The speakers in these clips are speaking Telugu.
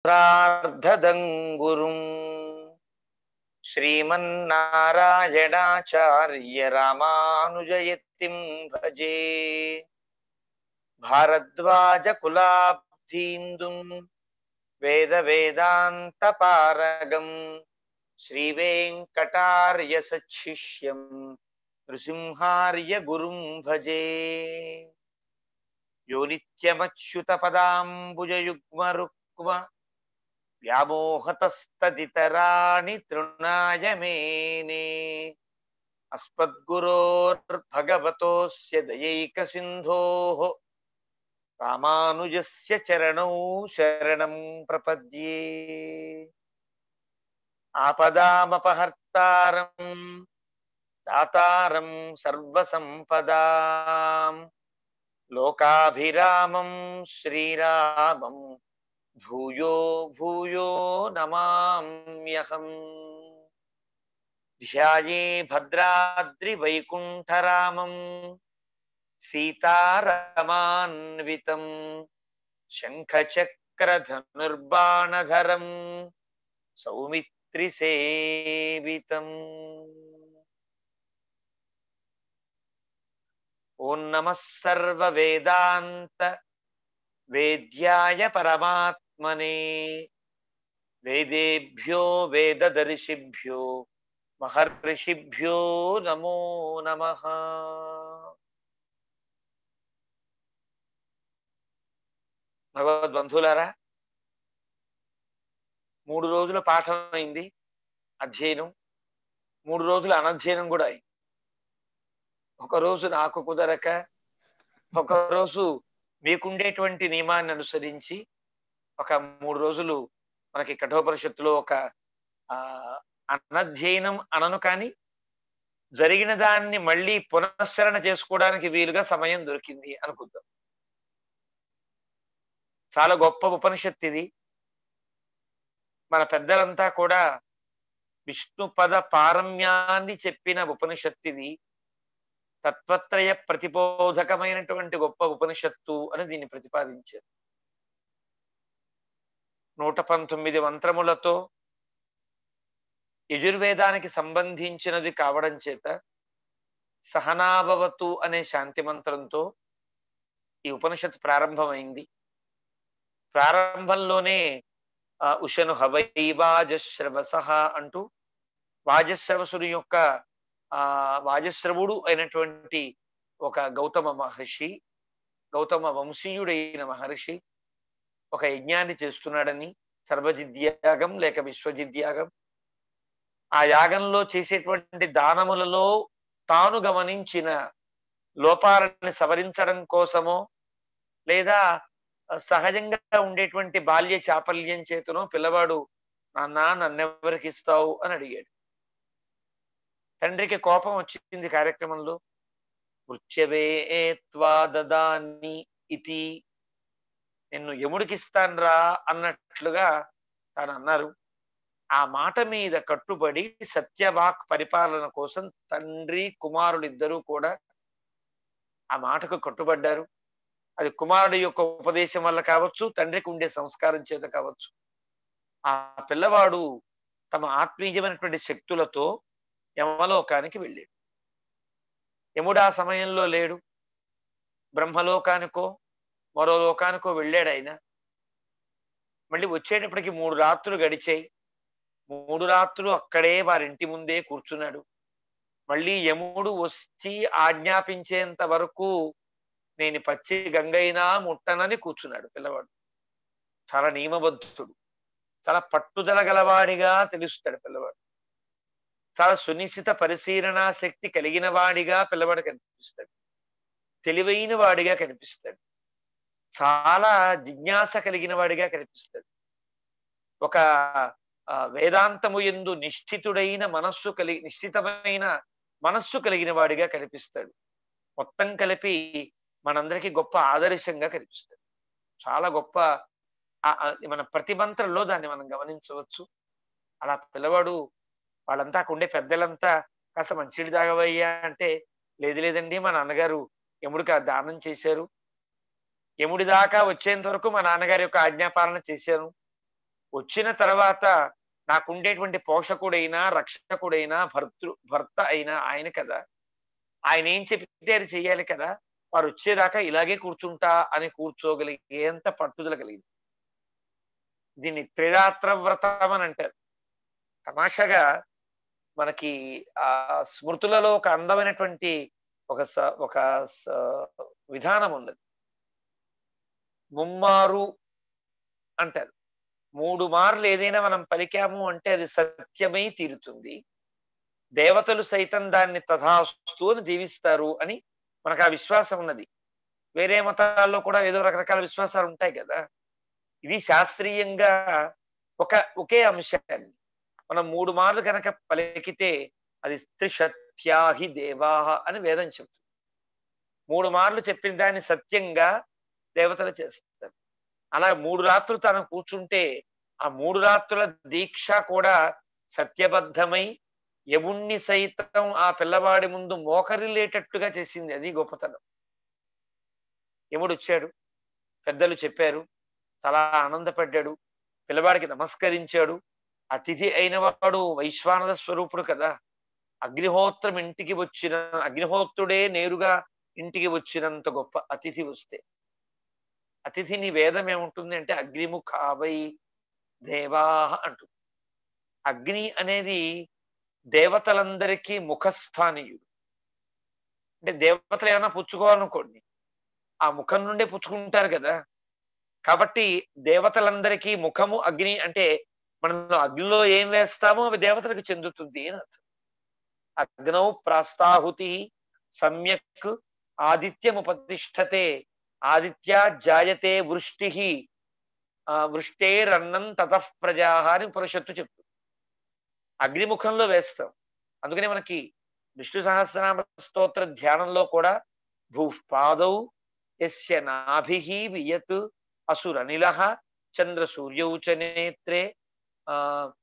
ప్రార్థదంగురుం శ్రీమన్నారాయణాచార్య రామానుజయతిం భజే భారద్వాజ కులాబ్ధీందుం వేద వేదాంత పారగం శ్రీవేంకటార్య సచ్చిష్యం నృసింహార్య గురుం భజే యో నిత్యమచ్యుత పదాంబుజయుగ్మరుక్మ వ్యామోహతస్తదితరాణి తృణాయ మేనే అస్మద్గురోర్భగవతోస్య దయైకసింధోః రామానుజస్య చరణౌ శరణం ప్రపద్యే ఆపదామపహర్తారం దాతారం సర్వసంపదాం లోకాభిరామం శ్రీరామం భూయో భూయో నమామ్యహం ధ్యాయే భద్రాద్రి వైకుంఠరామం సీతారమాన్వితం శంఖచక్రధనుర్బాణధరం సౌమిత్రిసేవితం ఓం నమ సర్వవేదాంత వేద్యాయ పరమాత్మనే వేదేభ్యో వేదదర్శిభ్యో మహర్షిభ్యో నమో నమ భగవద్బంధులారా మూడు రోజుల పాఠం అయింది అధ్యయనం మూడు రోజుల అనధ్యయనం కూడా అయింది ఒక రోజు నాకు కుదరక ఒక రోజు మీకుండేటువంటి నియమాన్ని అనుసరించి ఒక మూడు రోజులు మనకి కఠోపనిషత్తులో ఒక ఆ అనధ్యయనం అనను కానీ జరిగిన దాన్ని మళ్ళీ పునఃశ్చరణ చేసుకోవడానికి వీలుగా సమయం దొరికింది అనుకుందాం చాలా గొప్ప ఉపనిషత్తు ఇది మన పెద్దలంతా కూడా విష్ణు పద పారమ్యాన్ని చెప్పిన ఉపనిషత్తు ఇది తత్వత్రయ ప్రతిబోధకమైనటువంటి గొప్ప ఉపనిషత్తు అని దీన్ని ప్రతిపాదించారు నూట పంతొమ్మిది మంత్రములతో యజుర్వేదానికి సంబంధించినది కావడం చేత సహనాభవతు అనే శాంతి మంత్రంతో ఈ ఉపనిషత్తు ప్రారంభమైంది ప్రారంభంలోనే ఉషను హవై వాజశ్రవస అంటూ వాజశ్రవసుని యొక్క ఆ వాజశ్రవుడు అయినటువంటి ఒక గౌతమ మహర్షి గౌతమ వంశీయుడైన మహర్షి ఒక యజ్ఞాన్ని చేస్తున్నాడని సర్వజిద్యాగం లేక విశ్వజిద్యాగం ఆ యాగంలో చేసేటువంటి దానములలో తాను గమనించిన లోపాలని సవరించడం కోసమో లేదా సహజంగా ఉండేటువంటి బాల్య చాపల్యం చేతనో పిల్లవాడు నాన్న నన్నెవరికి ఇస్తావు అని అడిగాడు తండ్రికి కోపం వచ్చింది కార్యక్రమంలో మృత్యవే త్వా దదాన్ని ఇతి నిన్ను యముడికిస్తాన్రా అన్నట్లుగా తాను అన్నారు ఆ మాట మీద కట్టుబడి సత్యవాక్ పరిపాలన కోసం తండ్రి కుమారుడు ఇద్దరూ కూడా ఆ మాటకు కట్టుబడ్డారు అది కుమారుడి యొక్క ఉపదేశం వల్ల కావచ్చు తండ్రికి ఉండే సంస్కారం చేత కావచ్చు ఆ పిల్లవాడు తమ ఆత్మీయమైనటువంటి శక్తులతో యమలోకానికి వెళ్ళాడు యముడు ఆ సమయంలో లేడు బ్రహ్మలోకానికో మరో లోకానికో వెళ్ళాడు ఆయన మళ్ళీ వచ్చేటప్పటికి మూడు రాత్రులు గడిచాయి మూడు రాత్రులు అక్కడే వారింటి ముందే కూర్చున్నాడు మళ్ళీ యముడు వచ్చి ఆజ్ఞాపించేంత వరకు నేను పచ్చి గంగైనా ముట్టనని కూర్చున్నాడు పిల్లవాడు చాలా నియమబద్ధుడు చాలా పట్టుదల గలవాడిగా తెలుస్తాడు పిల్లవాడు చాలా సునిశ్చిత పరిశీలన శక్తి కలిగిన వాడిగా పిల్లవాడు కనిపిస్తాడు తెలివైన వాడిగా కనిపిస్తాడు చాలా జిజ్ఞాస కలిగిన వాడిగా కనిపిస్తాడు ఒక వేదాంతము ఎందు నిష్ఠితుడైన మనస్సు కలిగి నిశ్చితమైన మనస్సు కలిగిన వాడిగా కనిపిస్తాడు మొత్తం కలిపి మనందరికీ గొప్ప ఆదర్శంగా కనిపిస్తాడు చాలా గొప్ప మన ప్రతి మంత్రంలో దాన్ని మనం గమనించవచ్చు అలా పిల్లవాడు వాళ్ళంతా ఉండే పెద్దలంతా కాస్త మంచిడి తాగవయ్యా అంటే లేదు లేదండి మా నాన్నగారు యముడికి ఆ దానం చేశారు యముడి దాకా వచ్చేంత వరకు మా నాన్నగారి యొక్క ఆజ్ఞాపాలన చేశాను వచ్చిన తర్వాత నాకుండేటువంటి పోషకుడైనా రక్షకుడైనా భర్తృ భర్త అయినా ఆయన కదా ఆయన ఏం చెప్తే అది చెయ్యాలి కదా వారు వచ్చేదాకా ఇలాగే కూర్చుంటా అని కూర్చోగలిగేంత పట్టుదల కలిగింది దీన్ని త్రిరాత్ర వ్రతం అని అంటారు తమాషగా మనకి ఆ స్మృతులలో ఒక అందమైనటువంటి ఒక స- ఒక స- విధానం ఉన్నది ముమ్మారు అంటారు మూడు మార్లు ఏదైనా మనం పలికాము అంటే అది సత్యమై తీరుతుంది దేవతలు సైతం దాన్ని తథాస్తు అని దీవిస్తారు అని మనకు ఆ విశ్వాసం ఉన్నది వేరే మతాల్లో కూడా ఏదో రకరకాల విశ్వాసాలు ఉంటాయి కదా ఇది శాస్త్రీయంగా ఒక ఒకే అంశాన్ని మనం మూడు మార్లు కనుక పలికితే అది త్రిశత్యాహి దేవాహ అని వేదం చెప్తుంది మూడు మార్లు చెప్పిన దాన్ని సత్యంగా దేవతలు చేస్తారు అలా మూడు రాత్రులు తను కూర్చుంటే ఆ మూడు రాత్రుల దీక్ష కూడా సత్యబద్ధమై యముణ్ణి సైతం ఆ పిల్లవాడి ముందు మోకరిల్లేటట్టుగా చేసింది అది గొప్పతనం యముడు వచ్చాడు పెద్దలు చెప్పారు చాలా ఆనందపడ్డాడు పిల్లవాడికి నమస్కరించాడు అతిథి అయిన వాడు వైశ్వానర స్వరూపుడు కదా అగ్నిహోత్రం ఇంటికి వచ్చిన అగ్నిహోత్రుడే నేరుగా ఇంటికి వచ్చినంత గొప్ప అతిథి వస్తే అతిథిని వేదం ఏముంటుంది అంటే అగ్నిముఖావై దేవాహ అంటుంది అగ్ని అనేది దేవతలందరికీ ముఖస్థానీయుడు అంటే దేవతలు ఏమైనా పుచ్చుకోవాలనుకోండి ఆ ముఖం నుండే పుచ్చుకుంటారు కదా కాబట్టి దేవతలందరికీ ముఖము అగ్ని అంటే మనం అగ్నిలో ఏం వేస్తామో అవి దేవతలకు చెందుతుంది అని అర్థం అగ్నౌ ప్రాస్తాహుతి సమ్యక్ ఆదిత్యముపతిష్టతే ఆదిత్య జాయతే వృష్టి వృష్టేరన్నం తతః ప్రజా అని ఉపనిషత్తు చెప్తుంది అగ్నిముఖంలో వేస్తాం అందుకనే మనకి విష్ణు సహస్రనామ స్తోత్ర ధ్యానంలో కూడా భూపాదౌ ఎస్య నాభి వియత్ అసురనిల చంద్ర సూర్యౌ చ నేత్రే ఆ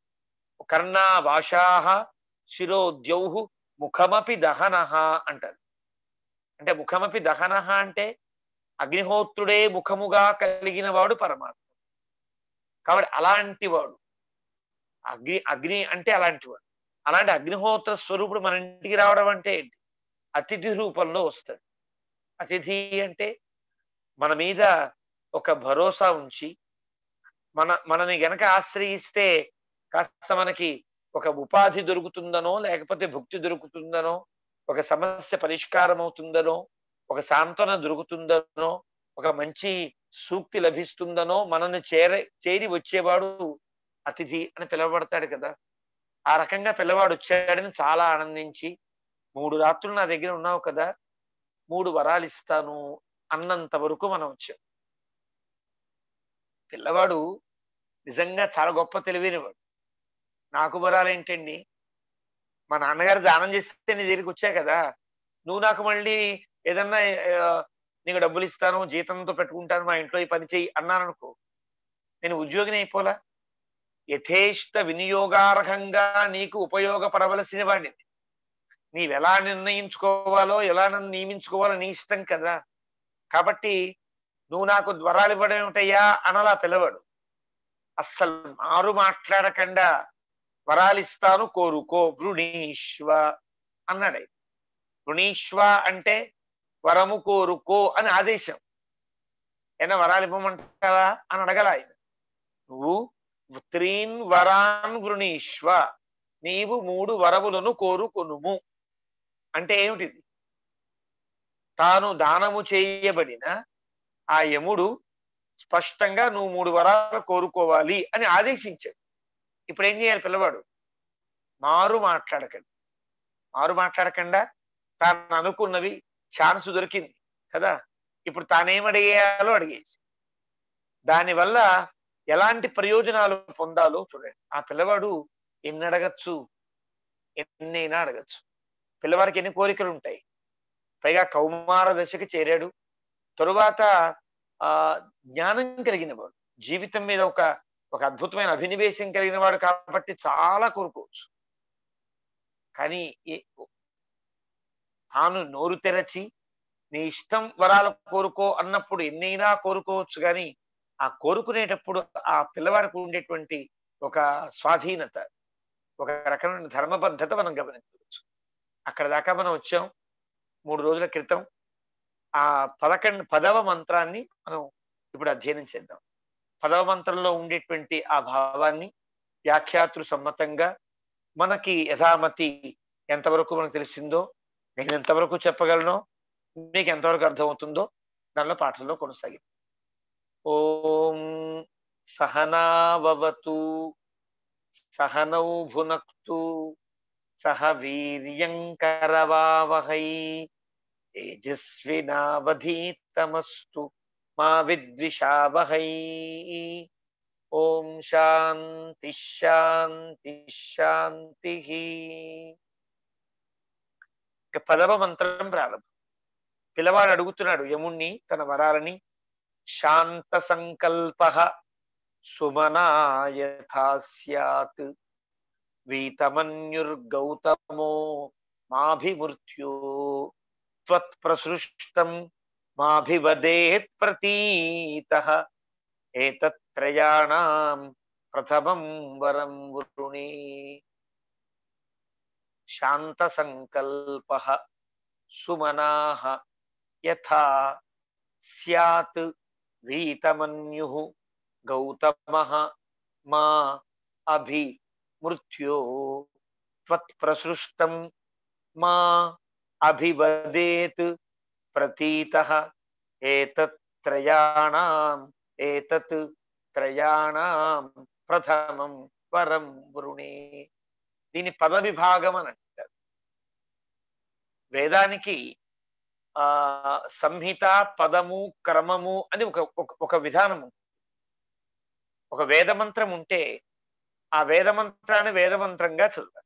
కర్ణావాషా శిరోద్యౌ ముఖమపి దహన అంటారు అంటే ముఖమపి దహన అంటే అగ్నిహోత్రుడే ముఖముగా కలిగిన వాడు పరమాత్మ కాబట్టి అలాంటి వాడు అగ్ని అగ్ని అంటే అలాంటి వాడు అలాంటి అగ్నిహోత్ర స్వరూపుడు మన ఇంటికి రావడం అంటే ఏంటి అతిథి రూపంలో వస్తాడు అతిథి అంటే మన మీద ఒక భరోసా ఉంచి మన మనని గనక ఆశ్రయిస్తే కాస్త మనకి ఒక ఉపాధి దొరుకుతుందనో లేకపోతే భుక్తి దొరుకుతుందనో ఒక సమస్య పరిష్కారం అవుతుందనో ఒక సాంత్వన దొరుకుతుందనో ఒక మంచి సూక్తి లభిస్తుందనో మనల్ని చేర చేరి వచ్చేవాడు అతిథి అని పిలువబడతాడు కదా ఆ రకంగా పిల్లవాడు వచ్చాడని చాలా ఆనందించి మూడు రాత్రులు నా దగ్గర ఉన్నావు కదా మూడు వరాలు ఇస్తాను అన్నంత వరకు మనం వచ్చాం పిల్లవాడు నిజంగా చాలా గొప్ప తెలివైనవాడు నాకు వరాలు ఏంటండి మా నాన్నగారు దానం చేస్తే నీ దగ్గరికి వచ్చా కదా నువ్వు నాకు మళ్ళీ ఏదన్నా ఆ, నీకు డబ్బులు ఇస్తాను జీతంతో పెట్టుకుంటాను మా ఇంట్లో ఈ పని చెయ్యి అన్నాను అనుకో నేను ఉద్యోగిని అయిపోలా యథేష్ట వినియోగార్హంగా నీకు ఉపయోగపడవలసిన వాడిని నీవెలా నిర్ణయించుకోవాలో ఎలా నన్ను నియమించుకోవాలో నీ ఇష్టం కదా కాబట్టి నువ్వు నాకు వరాలు ఇవ్వడం ఏమిటయ్యా అనలా పిల్లవాడు అస్సలు మారు మాట్లాడకుండా వరాలు ఇస్తాను కోరుకో వృణీశ్వ అన్నాడు ఆయన. వృణీశ్వ అంటే వరము కోరుకో అని ఆదేశం ఏనా వరాలు ఇవ్వమంటావా అని అడగల ఆయన నువ్వు త్రీన్ వరాన్ వృణీశ్వ నీవు మూడు వరములను కోరుకొనుము అంటే ఏమిటిది తాను దానము చేయబడిన ఆ యముడు స్పష్టంగా నువ్వు మూడు వరాలు కోరుకోవాలి అని ఆదేశించాడు ఇప్పుడు ఏం చేయాలి పిల్లవాడు మారు మాట్లాడకండి మారు మాట్లాడకుండా తాను అనుకున్నవి ఛాన్స్ దొరికింది కదా ఇప్పుడు తానేం అడిగేయాలో అడిగేసి దానివల్ల ఎలాంటి ప్రయోజనాలు పొందాలో చూడండి ఆ పిల్లవాడు ఎన్ని అడగచ్చు ఎన్నైనా అడగచ్చు పిల్లవాడికి ఎన్ని కోరికలు ఉంటాయి పైగా కౌమార దశకి చేరాడు తరువాత ఆ జ్ఞానం కలిగిన వాడు జీవితం మీద ఒక ఒక అద్భుతమైన అభినివేశం కలిగిన వాడు కాబట్టి చాలా కోరుకోవచ్చు కానీ ఏ- తాను నోరు తెరచి నీ ఇష్టం వరాలు కోరుకో అన్నప్పుడు ఎన్నైనా కోరుకోవచ్చు కానీ ఆ కోరుకునేటప్పుడు ఆ పిల్లవాడికి ఉండేటువంటి ఒక స్వాధీనత ఒక రకమైన ధర్మబద్ధత మనం గమనించవచ్చు అక్కడ దాకా మనం వచ్చాం మూడు రోజుల క్రితం ఆ పదకొండు పదవ మంత్రాన్ని మనం ఇప్పుడు అధ్యయనం చేద్దాం పదవ మంత్రంలో ఉండేటువంటి ఆ భావాన్ని వ్యాఖ్యాతృ సమ్మతంగా మనకి యథామతి ఎంతవరకు మనకు తెలిసిందో నేను ఎంతవరకు చెప్పగలనో మీకు ఎంతవరకు అర్థమవుతుందో దానిలో పాఠంలో కొనసాగింది ఓం సహనావతు సహనౌ భునక్తు సహ వీర్యంకరవావహై తేజస్వినావధీతమస్తు మా విద్విషావహై ఓం శాంతి శాంతి శాంతి ఇక పదవ మంత్రం ప్రారంభం పిల్లవాడు అడుగుతున్నాడు యముణ్ణి తన వరాలని శాంత సంకల్ప సుమనాయథా స్యాత్ వీతమన్యుర్గౌతమో మాభిమృత్యో త్వత్ప్రసృష్టం మాభివదేత్ ప్రతీత ఏతత్రయాణం ప్రథమం వరం వృణే శాంత సంకల్ప సుమనాః యథా స్యాత్ వీతమన్యు గౌతమః మా అభి మృత్యో త్వత్ప్రసృష్టం మా అభివదేత్ ప్రతీతః ఏతత్రయాణం ఏతత్ త్రయాణం ప్రథమం వరం వృణే దీని పద విభాగం అని అంటారు వేదానికి ఆ సంహిత పదము క్రమము అని ఒక ఒక విధానం ఒక వేదమంత్రం ఉంటే ఆ వేదమంత్రాన్ని వేదమంత్రంగా చదవాలి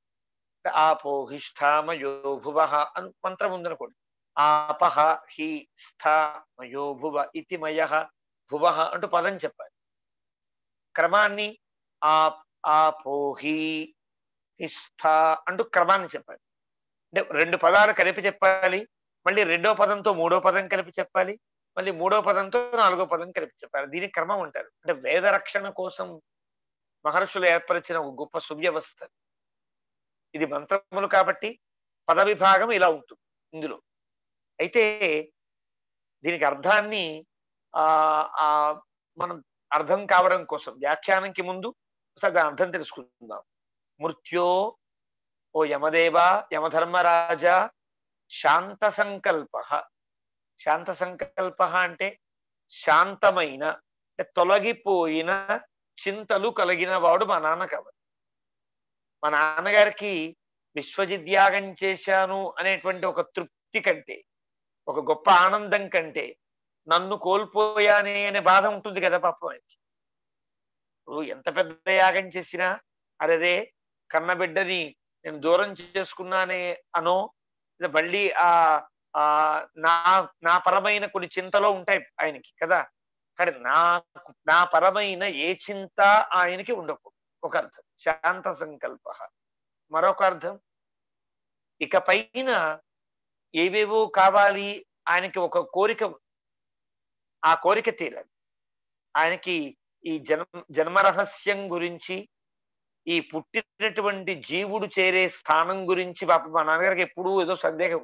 ఆపోహిష్ఠామయో భువ అని మంత్రం ఉందనుకోండి ఆపహ హి స్థ మయో భువ ఇతి మయ భువ అంటూ పదం చెప్పాలి క్రమాన్ని ఆ ఆపోహి హిస్థ అంటూ క్రమాన్ని చెప్పాలి అంటే రెండు పదాలు కలిపి చెప్పాలి మళ్ళీ రెండో పదంతో మూడో పదం కలిపి చెప్పాలి మళ్ళీ మూడో పదంతో నాలుగో పదం కలిపి చెప్పాలి దీని క్రమం అంటారు అంటే వేద రక్షణ కోసం మహర్షులు ఏర్పరిచిన ఒక గొప్ప సువ్యవస్థ ఇది మంత్రములు కాబట్టి పద విభాగం ఇలా ఉంటుంది ఇందులో అయితే దీనికి అర్థాన్ని ఆ ఆ మనం అర్థం కావడం కోసం వ్యాఖ్యానంకి ముందు ఒకసారి దాని అర్థం తెలుసుకుందాం మృత్యో ఓ యమదేవ యమధర్మరాజా శాంత సంకల్ప శాంత సంకల్ప అంటే శాంతమైన తొలగిపోయిన చింతలు కలిగిన వాడు మా నాన్న కావాలి మా నాన్నగారికి విశ్వజిద్యాగం చేశాను అనేటువంటి ఒక తృప్తి కంటే ఒక గొప్ప ఆనందం కంటే నన్ను కోల్పోయానే అనే బాధ ఉంటుంది కదా పాపం ఆయనకి ఇప్పుడు ఎంత పెద్ద యాగం చేసినా అరేదే కన్నబిడ్డని నేను దూరం చేసుకున్నానే అనో మళ్ళీ ఆ ఆ నా నా పరమైన కొన్ని చింతలో ఉంటాయి ఆయనకి కదా కానీ నా నా పరమైన ఏ చింత ఆయనకి ఉండకూడదు ఒక అర్థం శాంత సంకల్ప మరొక అర్థం ఇక పైన ఏవేవో కావాలి ఆయనకి ఒక కోరిక ఆ కోరిక తీరాలి ఆయనకి ఈ జన్మ జన్మరహస్యం గురించి ఈ పుట్టినటువంటి జీవుడు చేరే స్థానం గురించి పాప మా నాన్నగారికి ఎప్పుడూ ఏదో సందేహం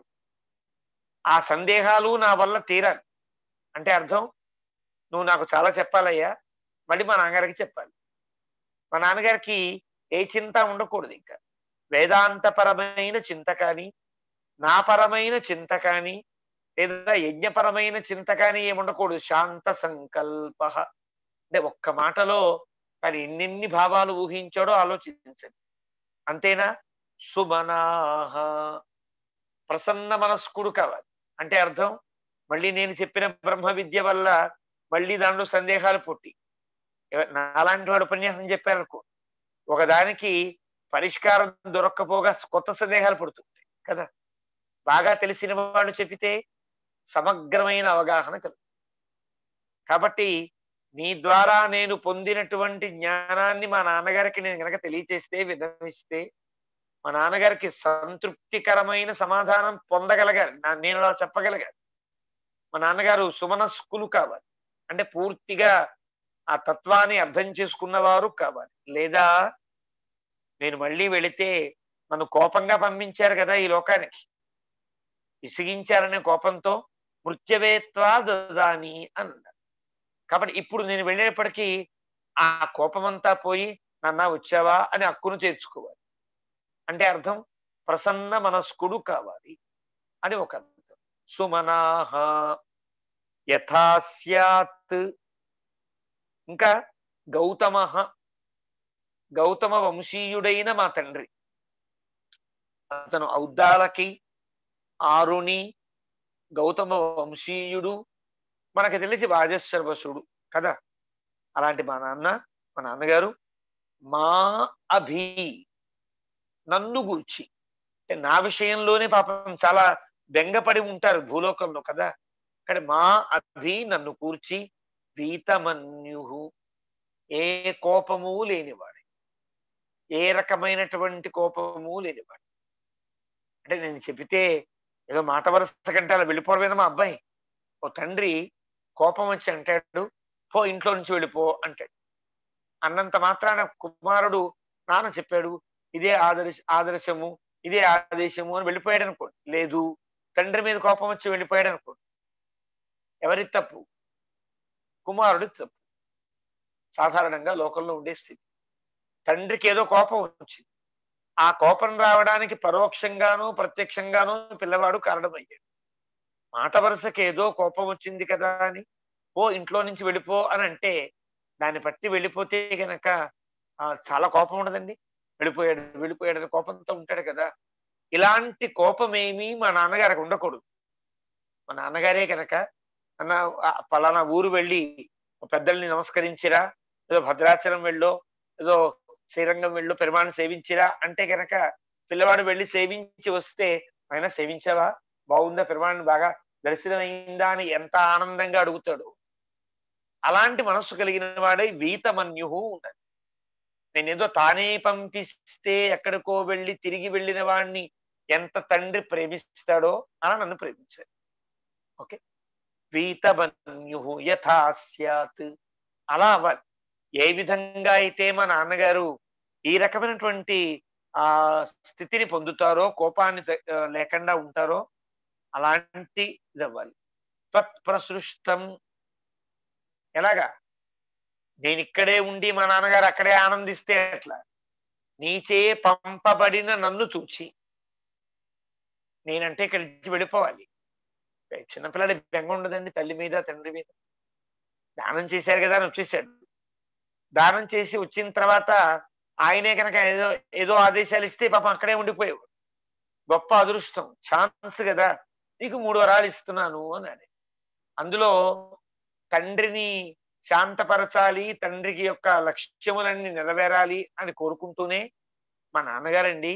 ఆ సందేహాలు నా వల్ల తీరాలి అంటే అర్థం నువ్వు నాకు చాలా చెప్పాలయ్యా మళ్ళీ మా నాన్నగారికి చెప్పాలి మా నాన్నగారికి ఏ చింత ఉండకూడదు ఇంకా వేదాంతపరమైన చింత కానీ నా పరమైన చింత కానీ లేదా యజ్ఞపరమైన చింత కానీ ఏముండకూడదు శాంత సంకల్ప అంటే ఒక్క మాటలో కానీ ఎన్నెన్ని భావాలు ఊహించాడో ఆలోచించండి అంతేనా సుమనాహ ప్రసన్న మనస్కుడు కావాలి అంటే అర్థం మళ్ళీ నేను చెప్పిన బ్రహ్మ విద్య వల్ల మళ్ళీ దాంట్లో సందేహాలు పుట్టి నాలాంటి వాడు ఉపన్యాసం చెప్పారనుకో ఒకదానికి పరిష్కారం దొరక్కపోగా కొత్త సందేహాలు పుడుతుంటాయి కదా బాగా తెలిసిన వాడు చెప్పితే సమగ్రమైన అవగాహన కలుగు కాబట్టి నీ ద్వారా నేను పొందినటువంటి జ్ఞానాన్ని మా నాన్నగారికి నేను కనుక తెలియచేస్తే విధమిస్తే మా నాన్నగారికి సంతృప్తికరమైన సమాధానం పొందగలగాలి నేను అలా చెప్పగలగాలి మా నాన్నగారు సుమనస్కులు కావాలి అంటే పూర్తిగా ఆ తత్వాన్ని అర్థం చేసుకున్నవారు కావాలి లేదా నేను మళ్ళీ వెళితే నన్ను కోపంగా పంపించారు కదా ఈ లోకానికి విసిగించారనే కోపంతో మృత్యవేత్వా దదాని అన్నారు కాబట్టి ఇప్పుడు నేను వెళ్ళేప్పటికీ ఆ కోపమంతా పోయి నాన్న వచ్చావా అని హక్కును చేర్చుకోవాలి అంటే అర్థం ప్రసన్న మనస్కుడు కావాలి అని ఒక అర్థం సుమనాహ యథా స్యాత్ ఇంకా గౌతమ గౌతమ వంశీయుడైన మా తండ్రి అతను ఔద్దాలకి ఆరుణి గౌతమ వంశీయుడు మనకి తెలిసి వాజశ్రవసుడు కదా అలాంటి మా నాన్న మా నాన్నగారు మా అభి నన్ను గూర్చి అంటే నా విషయంలోనే పాపం చాలా బెంగపడి ఉంటారు భూలోకంలో కదా ఇక్కడ మా అభి నన్ను కూర్చి వీతమన్యు ఏ కోపము లేనివాడు ఏ రకమైనటువంటి కోపము లేనివాడు అంటే నేను చెబితే ఏదో మాట వరుస కంటే అలా వెళ్ళిపోవడమేనా మా అబ్బాయి ఓ తండ్రి కోపం వచ్చి అంటాడు పో ఇంట్లో నుంచి వెళ్ళిపో అంటాడు అన్నంత మాత్రాన కుమారుడు నాన్న చెప్పాడు ఇదే ఆదర్శ ఆదర్శము ఇదే ఆదేశము అని వెళ్ళిపోయాడు అనుకోండి లేదు తండ్రి మీద కోపం వచ్చి వెళ్ళిపోయాడు అనుకోండి ఎవరి తప్పు కుమారుడి తప్పు సాధారణంగా లోకంలో ఉండే స్థితి తండ్రికి ఏదో కోపం వచ్చింది ఆ కోపం రావడానికి పరోక్షంగానూ ప్రత్యక్షంగానూ పిల్లవాడు కారణమయ్యాడు మాట వరుసకి ఏదో కోపం వచ్చింది కదా అని ఓ ఇంట్లో నుంచి వెళ్ళిపో అని అంటే దాన్ని బట్టి వెళ్ళిపోతే గనక చాలా కోపం ఉండదండి వెళ్ళిపోయాడు వెళ్ళిపోయాడు అని కోపంతో ఉంటాడు కదా ఇలాంటి కోపం ఏమీ మా నాన్నగారికి ఉండకూడదు మా నాన్నగారే కనుక అన్న పలానా ఊరు వెళ్ళి పెద్దల్ని నమస్కరించిరా ఏదో భద్రాచలం వెళ్ళో ఏదో శ్రీరంగం వెళ్ళు పెరుమాణ్ సేవించిరా అంటే కనుక పిల్లవాడు వెళ్ళి సేవించి వస్తే ఆయన సేవించావా బాగుందా పెరుమాణ్ బాగా దర్శనమైందా అని ఎంత ఆనందంగా అడుగుతాడు అలాంటి మనస్సు కలిగిన వాడే వీతమన్యు ఉన్నది నేనేదో తానే పంపిస్తే ఎక్కడికో వెళ్ళి తిరిగి వెళ్ళిన వాడిని ఎంత తండ్రి ప్రేమిస్తాడో అలా నన్ను ప్రేమించాడు ఓకే వీతమన్యు యథా స్యాత్ అలా అవ్వాలి ఏ విధంగా అయితే మా నాన్నగారు ఈ రకమైనటువంటి ఆ స్థితిని పొందుతారో కోపాన్ని లేకుండా ఉంటారో అలాంటి ఇది అవ్వాలి తత్ప్రసృష్టం ఎలాగా నేను ఇక్కడే ఉండి మా నాన్నగారు అక్కడే ఆనందిస్తే అట్లా నీచే పంపబడిన నన్ను చూచి నేనంటే ఇక్కడి నుంచి వెళ్ళిపోవాలి చిన్నపిల్లడి బెంగ ఉండదండి తల్లి మీద తండ్రి మీద దానం చేశారు కదా అని వచ్చేసాడు దానం చేసి వచ్చిన తర్వాత ఆయనే కనుక ఏదో ఏదో ఆదేశాలు ఇస్తే పాపం అక్కడే ఉండిపోయేవాడు గొప్ప అదృష్టం ఛాన్స్ కదా నీకు మూడు వరాలు ఇస్తున్నాను అన్నాడు అందులో తండ్రిని శాంతపరచాలి తండ్రికి యొక్క లక్ష్యములన్నీ నెరవేరాలి అని కోరుకుంటూనే మా నాన్నగారండి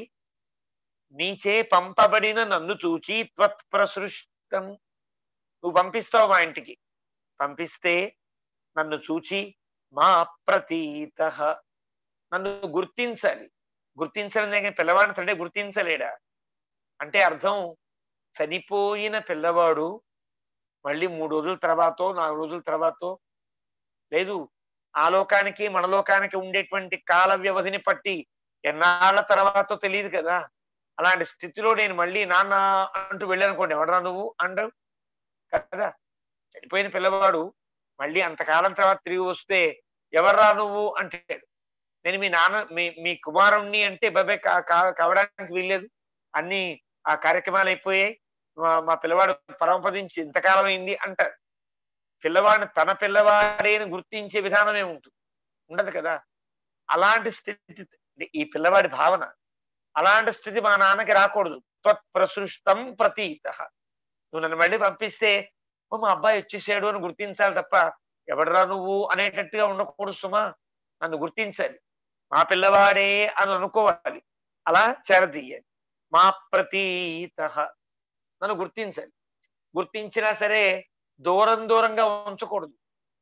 నీచే పంపబడిన నన్ను చూచి త్వత్ప్రసృష్టం నువ్వు పంపిస్తావు మా ఇంటికి పంపిస్తే నన్ను చూచి మా ప్రతీత నన్ను గుర్తించాలి గుర్తించడం దగ్గర పిల్లవాడిని తండ్రి గుర్తించలేడా అంటే అర్థం చనిపోయిన పిల్లవాడు మళ్ళీ మూడు రోజుల తర్వాతో నాలుగు రోజుల తర్వాతో లేదు ఆ లోకానికి మన లోకానికి ఉండేటువంటి కాల వ్యవధిని పట్టి ఎన్నాళ్ళ తర్వాతో తెలియదు కదా అలాంటి స్థితిలో నేను మళ్ళీ నాన్న అంటూ వెళ్ళానుకోండి ఎవడరా నువ్వు అంటావు కదా చనిపోయిన పిల్లవాడు మళ్ళీ అంతకాలం తర్వాత తిరిగి వస్తే ఎవర్రా నువ్వు అంటాడు నేను మీ నాన్న మీ మీ కుమారుణ్ణి అంటే బాబాయ్ కావడానికి వీల్లేదు అన్ని ఆ కార్యక్రమాలు అయిపోయాయి మా పిల్లవాడు పరమపదించి ఇంతకాలం అయింది అంటారు పిల్లవాడిని తన పిల్లవాడే అని గుర్తించే విధానమే ఉంటుంది ఉండదు కదా అలాంటి స్థితి ఈ పిల్లవాడి భావన అలాంటి స్థితి మా నాన్నకి రాకూడదు త్వత్ప్రసృష్టం ప్రతీత నువ్వు నన్ను మళ్ళీ పంపిస్తే ఓ మా అబ్బాయి వచ్చేసాడు అని గుర్తించాలి తప్ప ఎవడరా నువ్వు అనేటట్టుగా ఉండకూడదు సుమా నన్ను గుర్తించాలి మా పిల్లవాడే అని అనుకోవాలి అలా చేరదీయాలి మా ప్రతీత నన్ను గుర్తించాలి గుర్తించినా సరే దూరం దూరంగా ఉంచకూడదు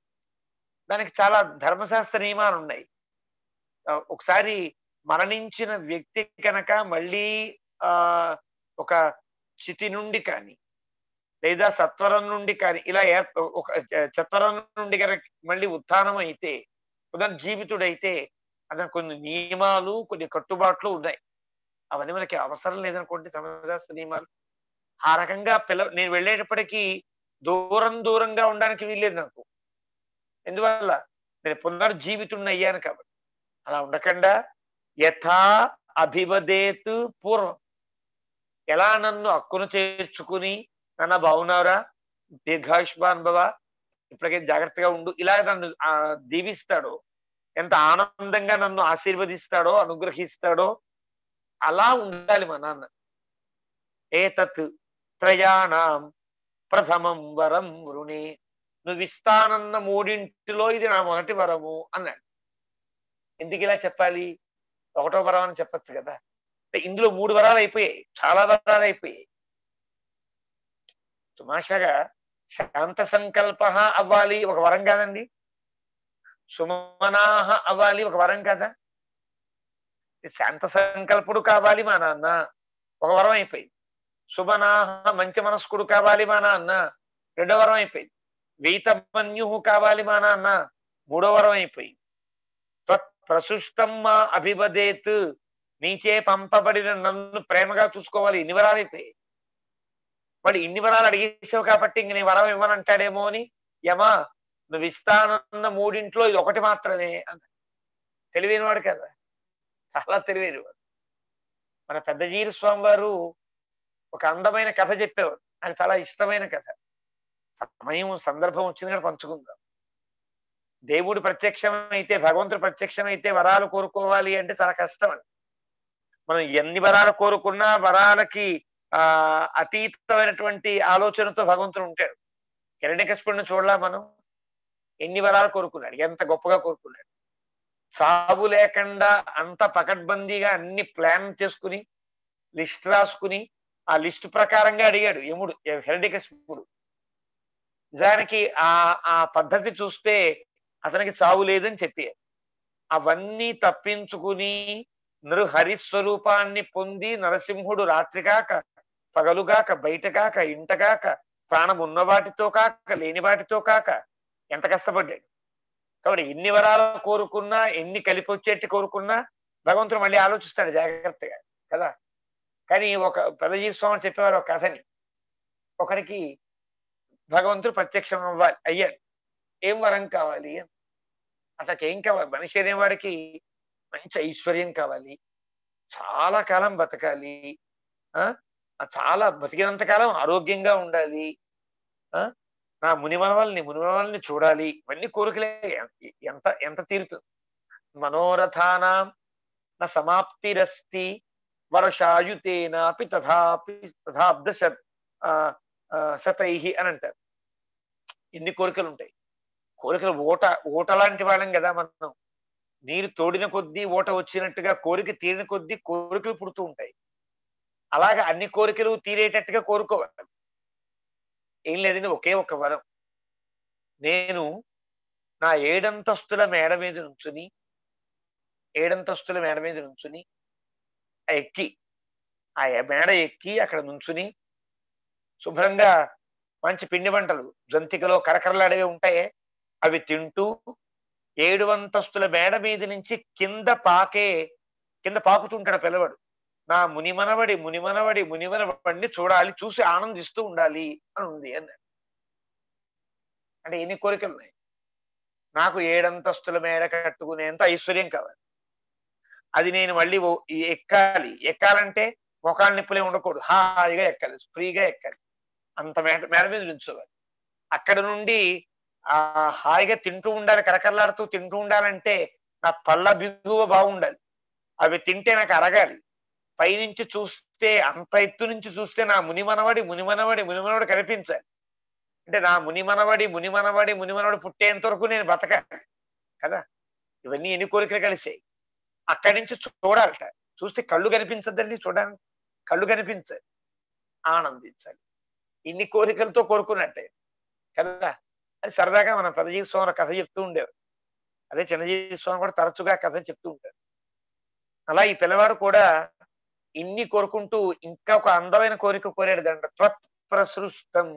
దానికి చాలా ధర్మశాస్త్ర నియమాలు ఉన్నాయి ఒకసారి మరణించిన వ్యక్తి కనుక మళ్ళీ ఆ ఒక చితి నుండి కానీ లేదా సత్వరం నుండి కానీ ఇలా ఏర్- ఒక చత్వరం నుండి కనుక మళ్ళీ ఉత్థానం అయితే పునర్జీవితుడైతే అతను కొన్ని నియమాలు కొన్ని కట్టుబాట్లు ఉన్నాయి అవన్నీ మనకి అవసరం లేదనుకోండి సమాజాస్త్ర నియమాలు ఆ రకంగా పిల్ల నేను వెళ్ళేటప్పటికీ దూరం దూరంగా ఉండడానికి వీల్లేదు నాకు ఎందువల్ల నేను పునర్జీవితుడిని అయ్యాను కాబట్టి అలా ఉండకుండా యథా అభివదేత్ పూర్వం ఎలా నన్ను హక్కును చేర్చుకుని నాన్న బాగున్నావురా దీర్ఘాయుష్మాన్ భవ ఇప్పటికే జాగ్రత్తగా ఉండు ఇలా నన్ను ఆ, దీవిస్తాడో ఎంత ఆనందంగా నన్ను ఆశీర్వదిస్తాడో అనుగ్రహిస్తాడో అలా ఉండాలి మా నాన్న ఏతత్ త్రయాణం ప్రథమం వరం వరుణే నువ్వు ఇస్తానన్న మూడింటిలో ఇది నా మొదటి వరము అన్నాడు ఎందుకు ఇలా చెప్పాలి ఒకటో వరం అని చెప్పచ్చు కదా అంటే ఇందులో మూడు వరాలు అయిపోయాయి చాలా వరాలు అయిపోయాయి సుమాషగా శాంత సంకల్ప అవ్వాలి ఒక వరం కాదండి సుమనాహ అవ్వాలి ఒక వరం కదా శాంత సంకల్పుడు కావాలి మా నాన్న ఒక వరం అయిపోయింది సుమనాహ మంచి మనస్కుడు కావాలి మా నాన్న రెండో వరం అయిపోయింది వీతమన్యు కావాలి మా నాన్న మూడో వరం అయిపోయింది త్వత్ ప్రసుష్టం మా అభివదేత్ నీచే పంపబడిన నన్ను ప్రేమగా చూసుకోవాలి ఇన్ని వరాలు అయిపోయాయి వాడు ఇన్ని వరాలు అడిగేసావు కాబట్టి ఇంక నీ వరం ఇవ్వనంటాడేమో అని యమా నువ్వు ఇస్తానన్న మూడింట్లో ఇది ఒకటి మాత్రమే అన్న తెలివైన వాడు కదా చాలా తెలివైన వాడు మన పెద్దజీరి స్వామి వారు ఒక అందమైన కథ చెప్పేవారు నాకు చాలా ఇష్టమైన కథ సమయం సందర్భం వచ్చింది కానీ పంచుకుందాం దేవుడు ప్రత్యక్షం అయితే భగవంతుడు ప్రత్యక్షం అయితే వరాలు కోరుకోవాలి అంటే చాలా కష్టం అండి మనం ఎన్ని వరాలు కోరుకున్నా వరాలకి ఆ అతీతమైనటువంటి ఆలోచనతో భగవంతుడు ఉంటాడు హిరణ్యకశిపుడిని చూడలా మనం ఎన్ని వరాలు కోరుకున్నాడు ఎంత గొప్పగా కోరుకున్నాడు సాగు లేకుండా అంత పకడ్బందీగా అన్ని ప్లాన్ చేసుకుని లిస్ట్ రాసుకుని ఆ లిస్ట్ ప్రకారంగా అడిగాడు యముడు హిరణ్యకశిపుడు నిజానికి ఆ ఆ పద్ధతి చూస్తే అతనికి చావు లేదని చెప్పారు అవన్నీ తప్పించుకుని నృహరి స్వరూపాన్ని పొంది నరసింహుడు రాత్రిగాక పగలుగాక బయటగాక ఇంటగాక ప్రాణం ఉన్న వాటితో కాక లేని వాటితో కాక ఎంత కష్టపడ్డాడు కాబట్టి ఎన్ని వరాలు కోరుకున్నా ఎన్ని కలిపి వచ్చేట్టు కోరుకున్నా భగవంతుడు మళ్ళీ ఆలోచిస్తాడు జాగ్రత్తగా కదా కానీ ఒక పెదజీ స్వామి చెప్పేవారు ఒక కథని ఒకడికి భగవంతుడు ప్రత్యక్షం అవ్వాలి అయ్యాడు ఏం వరం కావాలి అని అతనికి ఏం కావాలి మనిషి అనేవాడికి మంచి ఐశ్వర్యం కావాలి చాలా కాలం బతకాలి ఆ చాలా బతికినంత కాలం ఆరోగ్యంగా ఉండాలి ఆ నా మునిమనవల్ని మునిమనవల్ని చూడాలి ఇవన్నీ కోరికలే ఎంత ఎంత తీరుతుంది మనోరథానాం నా సమాప్తిరస్తి వర్షాయుతేనాపి తథాపి తథాబ్ద శత్ శతై అని అంటారు ఎన్ని కోరికలు ఉంటాయి కోరికలు ఓట ఓట లాంటి వాళ్ళం కదా మనం నీరు తోడిన కొద్దీ ఓట వచ్చినట్టుగా కోరిక తీరిన కొద్దీ కోరికలు పుడుతూ ఉంటాయి అలాగా అన్ని కోరికలు తీరేటట్టుగా కోరుకోవాలి ఏం లేదండి ఒకే ఒక వరం నేను నా ఏడంతస్తుల మేడ మీద నుంచుని ఏడంతస్తుల మేడ మీద నుంచుని ఆ ఎక్కి ఆ మేడ ఎక్కి అక్కడ నుంచుని శుభ్రంగా మంచి పిండి వంటలు జంతికలో కరకరలాడేవి ఉంటాయే అవి తింటూ ఏడు అంతస్తుల మేడ మీద నుంచి కింద పాకే కింద పాకుతుంటాడు పిల్లవాడు నా మునిమనవడి మునిమనవడి మునిమనవడిని చూడాలి చూసి ఆనందిస్తూ ఉండాలి అని ఉంది అన్నాడు అంటే ఎన్ని కోరికలు ఉన్నాయి నాకు ఏడంతస్తుల మేడ కట్టుకునేంత ఐశ్వర్యం కావాలి అది నేను మళ్ళీ ఎక్కాలి ఎక్కాలంటే మొఖాలు నిప్పులే ఉండకూడదు హాయిగా ఎక్కాలి ఫ్రీగా ఎక్కాలి అంత మేడ మేడ మీద నిల్చోవాలి అక్కడ నుండి ఆ హాయిగా తింటూ ఉండాలి కరకరలాడుతూ తింటూ ఉండాలంటే నా పళ్ళ బిగువ బాగుండాలి అవి తింటే నాకు అరగాలి పైనుంచి చూస్తే అంత ఎత్తు నుంచి చూస్తే నా మునిమనవడి మునిమనవడి మునిమనవడి కనిపించాలి అంటే నా మునిమనవడి మునిమనవడి మునిమనవడి పుట్టేంత వరకు నేను బతకాలి కదా ఇవన్నీ ఎన్ని కోరికలు కలిసాయి అక్కడి నుంచి చూడాలట చూస్తే కళ్ళు కనిపించద్దండి చూడాలి కళ్ళు కనిపించాలి ఆనందించాలి ఇన్ని కోరికలతో కోరుకున్నట్టే కదా అది సరదాగా మన పదజీవి స్వామి కథ చెప్తూ ఉండేవారు అదే చిన్నజీవి స్వామి కూడా తరచుగా కథ చెప్తూ ఉంటారు అలా ఈ పిల్లవాడు కూడా ఇన్ని కోరుకుంటూ ఇంకా ఒక అందమైన కోరిక కోరాడు దండ త్వత్ తత్ప్రసృష్టం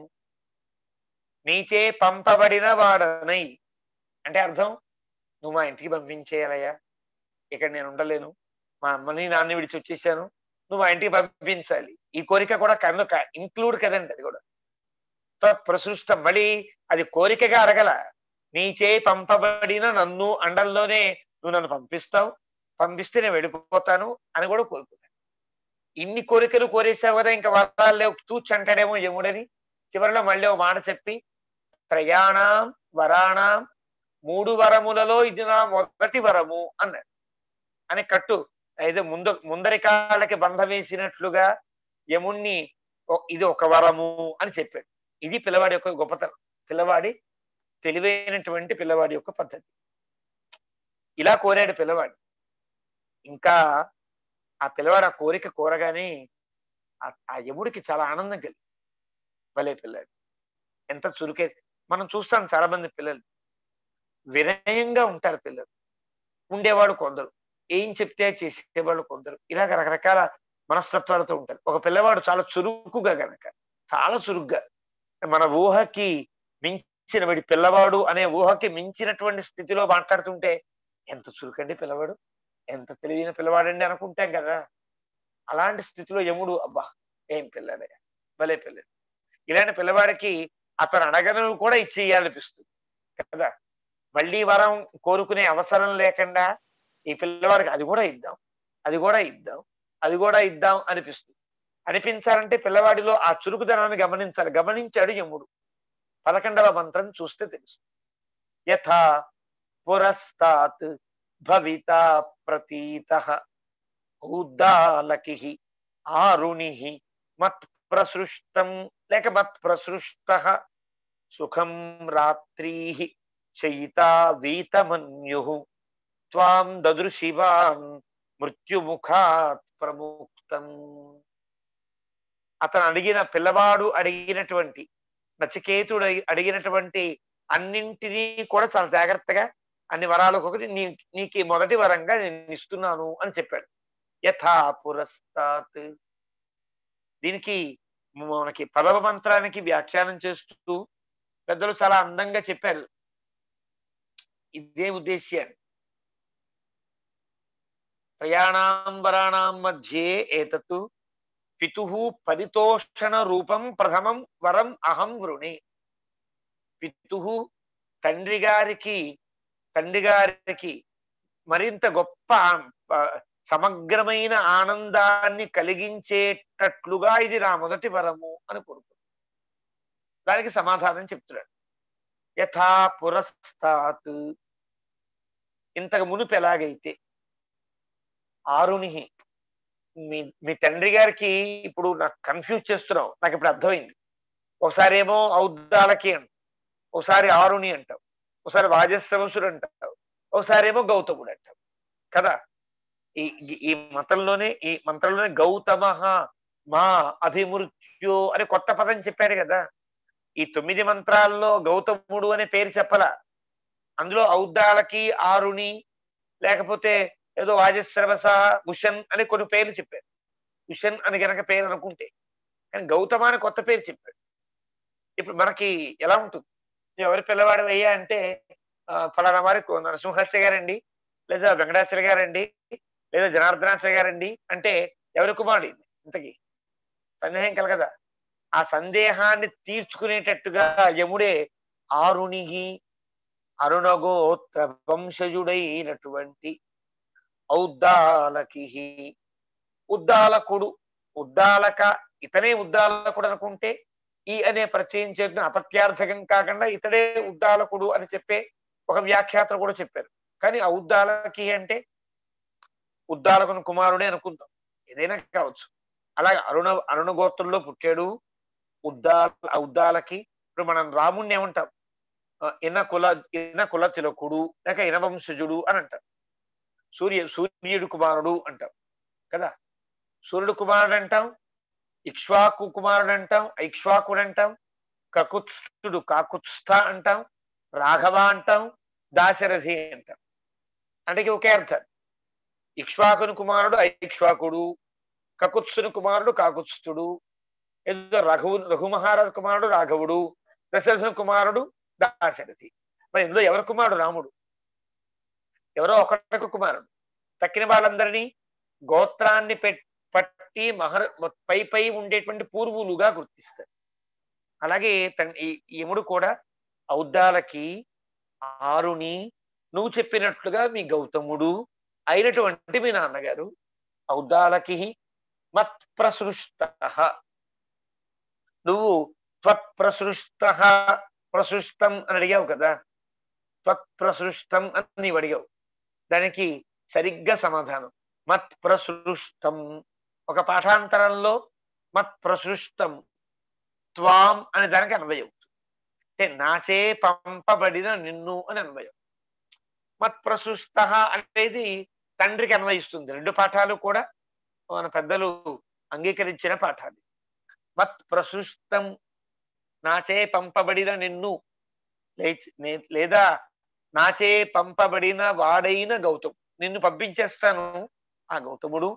నీచే పంపబడిన వాడనై అంటే అర్థం నువ్వు మా ఇంటికి పంపించేయాలయ్యా ఇక్కడ నేను ఉండలేను మా అమ్మని నాన్న విడిచి వచ్చేసాను నువ్వు మా ఇంటికి పంపించాలి ఈ కోరిక కూడా కనుక ఇంక్లూడ్ కదండి అది కూడా తత్ప్రసృష్టం మళ్ళీ అది కోరికగా అడగల నీచే పంపబడిన నన్ను అండల్లోనే నువ్వు నన్ను పంపిస్తావు పంపిస్తే నేను వెళ్ళిపోతాను అని కూడా కోరుకున్నాను ఇన్ని కోరికలు కోరేసావు కదా ఇంకా వరాలు లేవు తూచి అంటాడేమో యముడని చివరిలో మళ్ళీ ఒక మాట చెప్పి త్రయాణం వరాణం మూడు వరములలో ఇది నా మొదటి వరము అన్నాడు అని కట్టు అయితే ముందు ముందరి కాళ్ళకి బంధ వేసినట్లుగా యముణ్ణి "ఓ- ఇది ఒక వరము అని చెప్పాడు ఇది పిల్లవాడి యొక్క గొప్పతనం పిల్లవాడి తెలివైనటువంటి పిల్లవాడి యొక్క పద్ధతి ఇలా కోరాడు పిల్లవాడు ఇంకా ఆ పిల్లవాడు ఆ కోరిక కోరగానే ఆ- ఆ యముడికి చాలా ఆనందం కలిగి భలే పిల్లాడు ఎంత చురుకే మనం చూస్తాం చాలా మంది పిల్లలు వినయంగా ఉంటారు పిల్లలు ఉండేవాడు కొందరు ఏం చెప్తే చేసేవాళ్ళు కొందరు ఇలాగ రకరకాల మనస్తత్వాలతో ఉంటారు ఒక పిల్లవాడు చాలా చురుకుగా గనక చాలా చురుగ్గా మన ఊహకి మించిన వాడి పిల్లవాడు అనే ఊహకి మించినటువంటి స్థితిలో మాట్లాడుతుంటే ఎంత చురుకండి పిల్లవాడు ఎంత తెలివైన పిల్లవాడండి అనుకుంటాం కదా అలాంటి స్థితిలో యముడు అబ్బా ఏం పిల్లాడే భలే పిల్లడు ఇలాంటి పిల్లవాడికి అతను అడగను కూడా ఇచ్చేయాలనిపిస్తుంది కదా మళ్ళీ వరం కోరుకునే అవసరం లేకుండా ఈ పిల్లవాడికి అది కూడా ఇద్దాం అది కూడా ఇద్దాం అది కూడా ఇద్దాం అనిపిస్తుంది అనిపించాలంటే పిల్లవాడిలో ఆ చురుకుదనాన్ని గమనించాలి గమనించాడు యముడు పదకొండవ మంత్రం చూస్తే తెలుసు యథా పురస్తాత్ భవిత ప్రతీత ఉద్దాలకి ఆరుణి మత్ ప్రసృష్టం లేక మత్ ప్రసృష్ట సుఖం రాత్రీ చయితా వీతమన్యు త్వాం దదృశివాన్ మృత్యుముఖాత్ ప్రముక్తం అతను అడిగిన పిల్లవాడు అడిగినటువంటి నచికేతుడు అడిగి- అడిగినటువంటి అన్నింటినీ కూడా చాలా జాగ్రత్తగా అన్ని వరాలు ఒకటి నీ నీకు ఈ మొదటి వరంగా నేను ఇస్తున్నాను అని చెప్పాడు యథా పురస్తాత్ దీనికి మనకి పదవ మంత్రానికి వ్యాఖ్యానం చేస్తూ పెద్దలు చాలా అందంగా చెప్పారు ఇదే ఉద్దేశ్యాన్ని త్రయాణం వరాణం మధ్యే ఏతత్తు పితు పరితోషణ రూపం ప్రథమం వరం అహం వృణి పితు తండ్రి గారికి తండ్రి గారికి మరింత గొప్ప ఆ, సమగ్రమైన ఆనందాన్ని కలిగించేటట్లుగా ఇది నా మొదటి వరము అని కోరుకు దానికి సమాధానం చెప్తున్నాడు యథా పురస్తాత్ ఇంతకు మునుపు ఎలాగైతే ఆరుని మీ మీ తండ్రి గారికి ఇప్పుడు నాకు కన్ఫ్యూజ్ చేస్తున్నావు నాకు ఇప్పుడు అర్థమైంది ఒకసారి ఏమో ఔద్దాలకి అంటావు ఒకసారి ఆరుని అంటావు ఒకసారి వాజస్రవసుడు అంటావు ఒకసారి ఏమో గౌతముడు అంటావు కదా ఈ ఈ- ఈ మతంలోనే ఈ మంత్రంలోనే గౌతమ మా అభిమృత్యు అనే కొత్త పదం చెప్పాడు కదా ఈ తొమ్మిది మంత్రాల్లో గౌతముడు అనే పేరు చెప్పలా అందులో ఔద్దాలకి ఆరుని లేకపోతే ఏదో వాజశ్రవస ఉషన్ అని కొన్ని పేర్లు చెప్పారు ఉషన్ అని గనక పేరు అనుకుంటే కానీ గౌతమ అని కొత్త పేరు చెప్పాడు ఇప్పుడు మనకి ఎలా ఉంటుంది ఎవరి పిల్లవాడు అయ్యా అంటే ఆ, ఫలానా వారి కో- నరసింహాచార్య గారండి లేదా వెంకటాచల గారండి లేదా జనార్దనాచార్య గారండి అంటే ఎవరి కుమారుడు ఈయన? ఇంతకీ సందేహం కలగదా ఆ సందేహాన్ని తీర్చుకునేటట్టుగా యముడే ఆరుణిగి అరుణగోత్ర వంశజుడైనటువంటి ఔద్దాలకి ఉద్దాలకుడు ఉద్దాలక ఇతనే ఉద్దాలకుడు అనుకుంటే ఈ అనే ప్రత్యయం చేసిన అపత్యార్థకం కాకుండా ఇతడే ఉద్దాలకుడు అని చెప్పే ఒక వ్యాఖ్యాతలు కూడా చెప్పారు కానీ ఆ ఉద్దాలకి అంటే ఉద్దాలకుని కుమారుడే అనుకుందాం ఏదైనా కావచ్చు అలాగే అరుణ అరుణ గోత్రంలో పుట్టాడు ఉద్దాల ఉద్దాలకి ఇప్పుడు మనం రాముణ్ణి ఏమంటాం ఆ, ఇన కుల ఇన కుల తిలకుడు లేక ఇనవంశజుడు అని అంటాం సూర్య సూర్యుడు కుమారుడు అంటాం కదా సూర్యుడు కుమారుడు అంటాం ఇక్ష్వాకు కుమారుడు అంటాం ఐక్ష్వాకుడు అంటాం కకుత్స్థుడు కాకుత్స్థ అంటాం రాఘవ అంటాం దాశరథి అంటాం అంటే ఇక ఒకే అర్థం ఇక్ష్వాకుని కుమారుడు ఐక్ష్వాకుడు కకుత్సుని కుమారుడు కాకుత్స్థుడు ఏదో రఘువు రఘు మహారాజు కుమారుడు రాఘవుడు దశరథుని కుమారుడు దాశరథి మరి ఇందులో ఎవరి కుమారుడు రాముడు ఎవరో ఒకటొక కుమారుడు తక్కిన వాళ్ళందరినీ గోత్రాన్ని పెట్ పట్టి మహర్ పై పై ఉండేటువంటి పూర్వులుగా గుర్తిస్తారు అలాగే తన్ ఈ యముడు కూడా ఔద్దాలకి ఆరుని నువ్వు చెప్పినట్లుగా మీ గౌతముడు అయినటువంటి మీ నాన్నగారు ఔద్దాలకి మత్ప్రసృష్ట నువ్వు త్వత్ప్రసృష్ట ప్రసృష్టం అని అడిగావు కదా త్వత్ప్రసృష్టం అని నీవు అడిగావు దానికి సరిగ్గా సమాధానం మత్ప్రసృష్టం ఒక పాఠాంతరంలో మత్ప్రసృష్టం త్వాం అనే దానికి అన్వయం అంటే నాచే పంపబడిన నిన్ను అని అన్వయం మత్ప్రసృష్ట అనేది తండ్రికి అన్వయిస్తుంది రెండు పాఠాలు కూడా మన పెద్దలు అంగీకరించిన పాఠాలు మత్ ప్రసృష్టం నాచే పంపబడిన నిన్ను లేదా నాచే పంపబడిన వాడైన గౌతమ్ నిన్ను పంపించేస్తాను ఆ గౌతముడు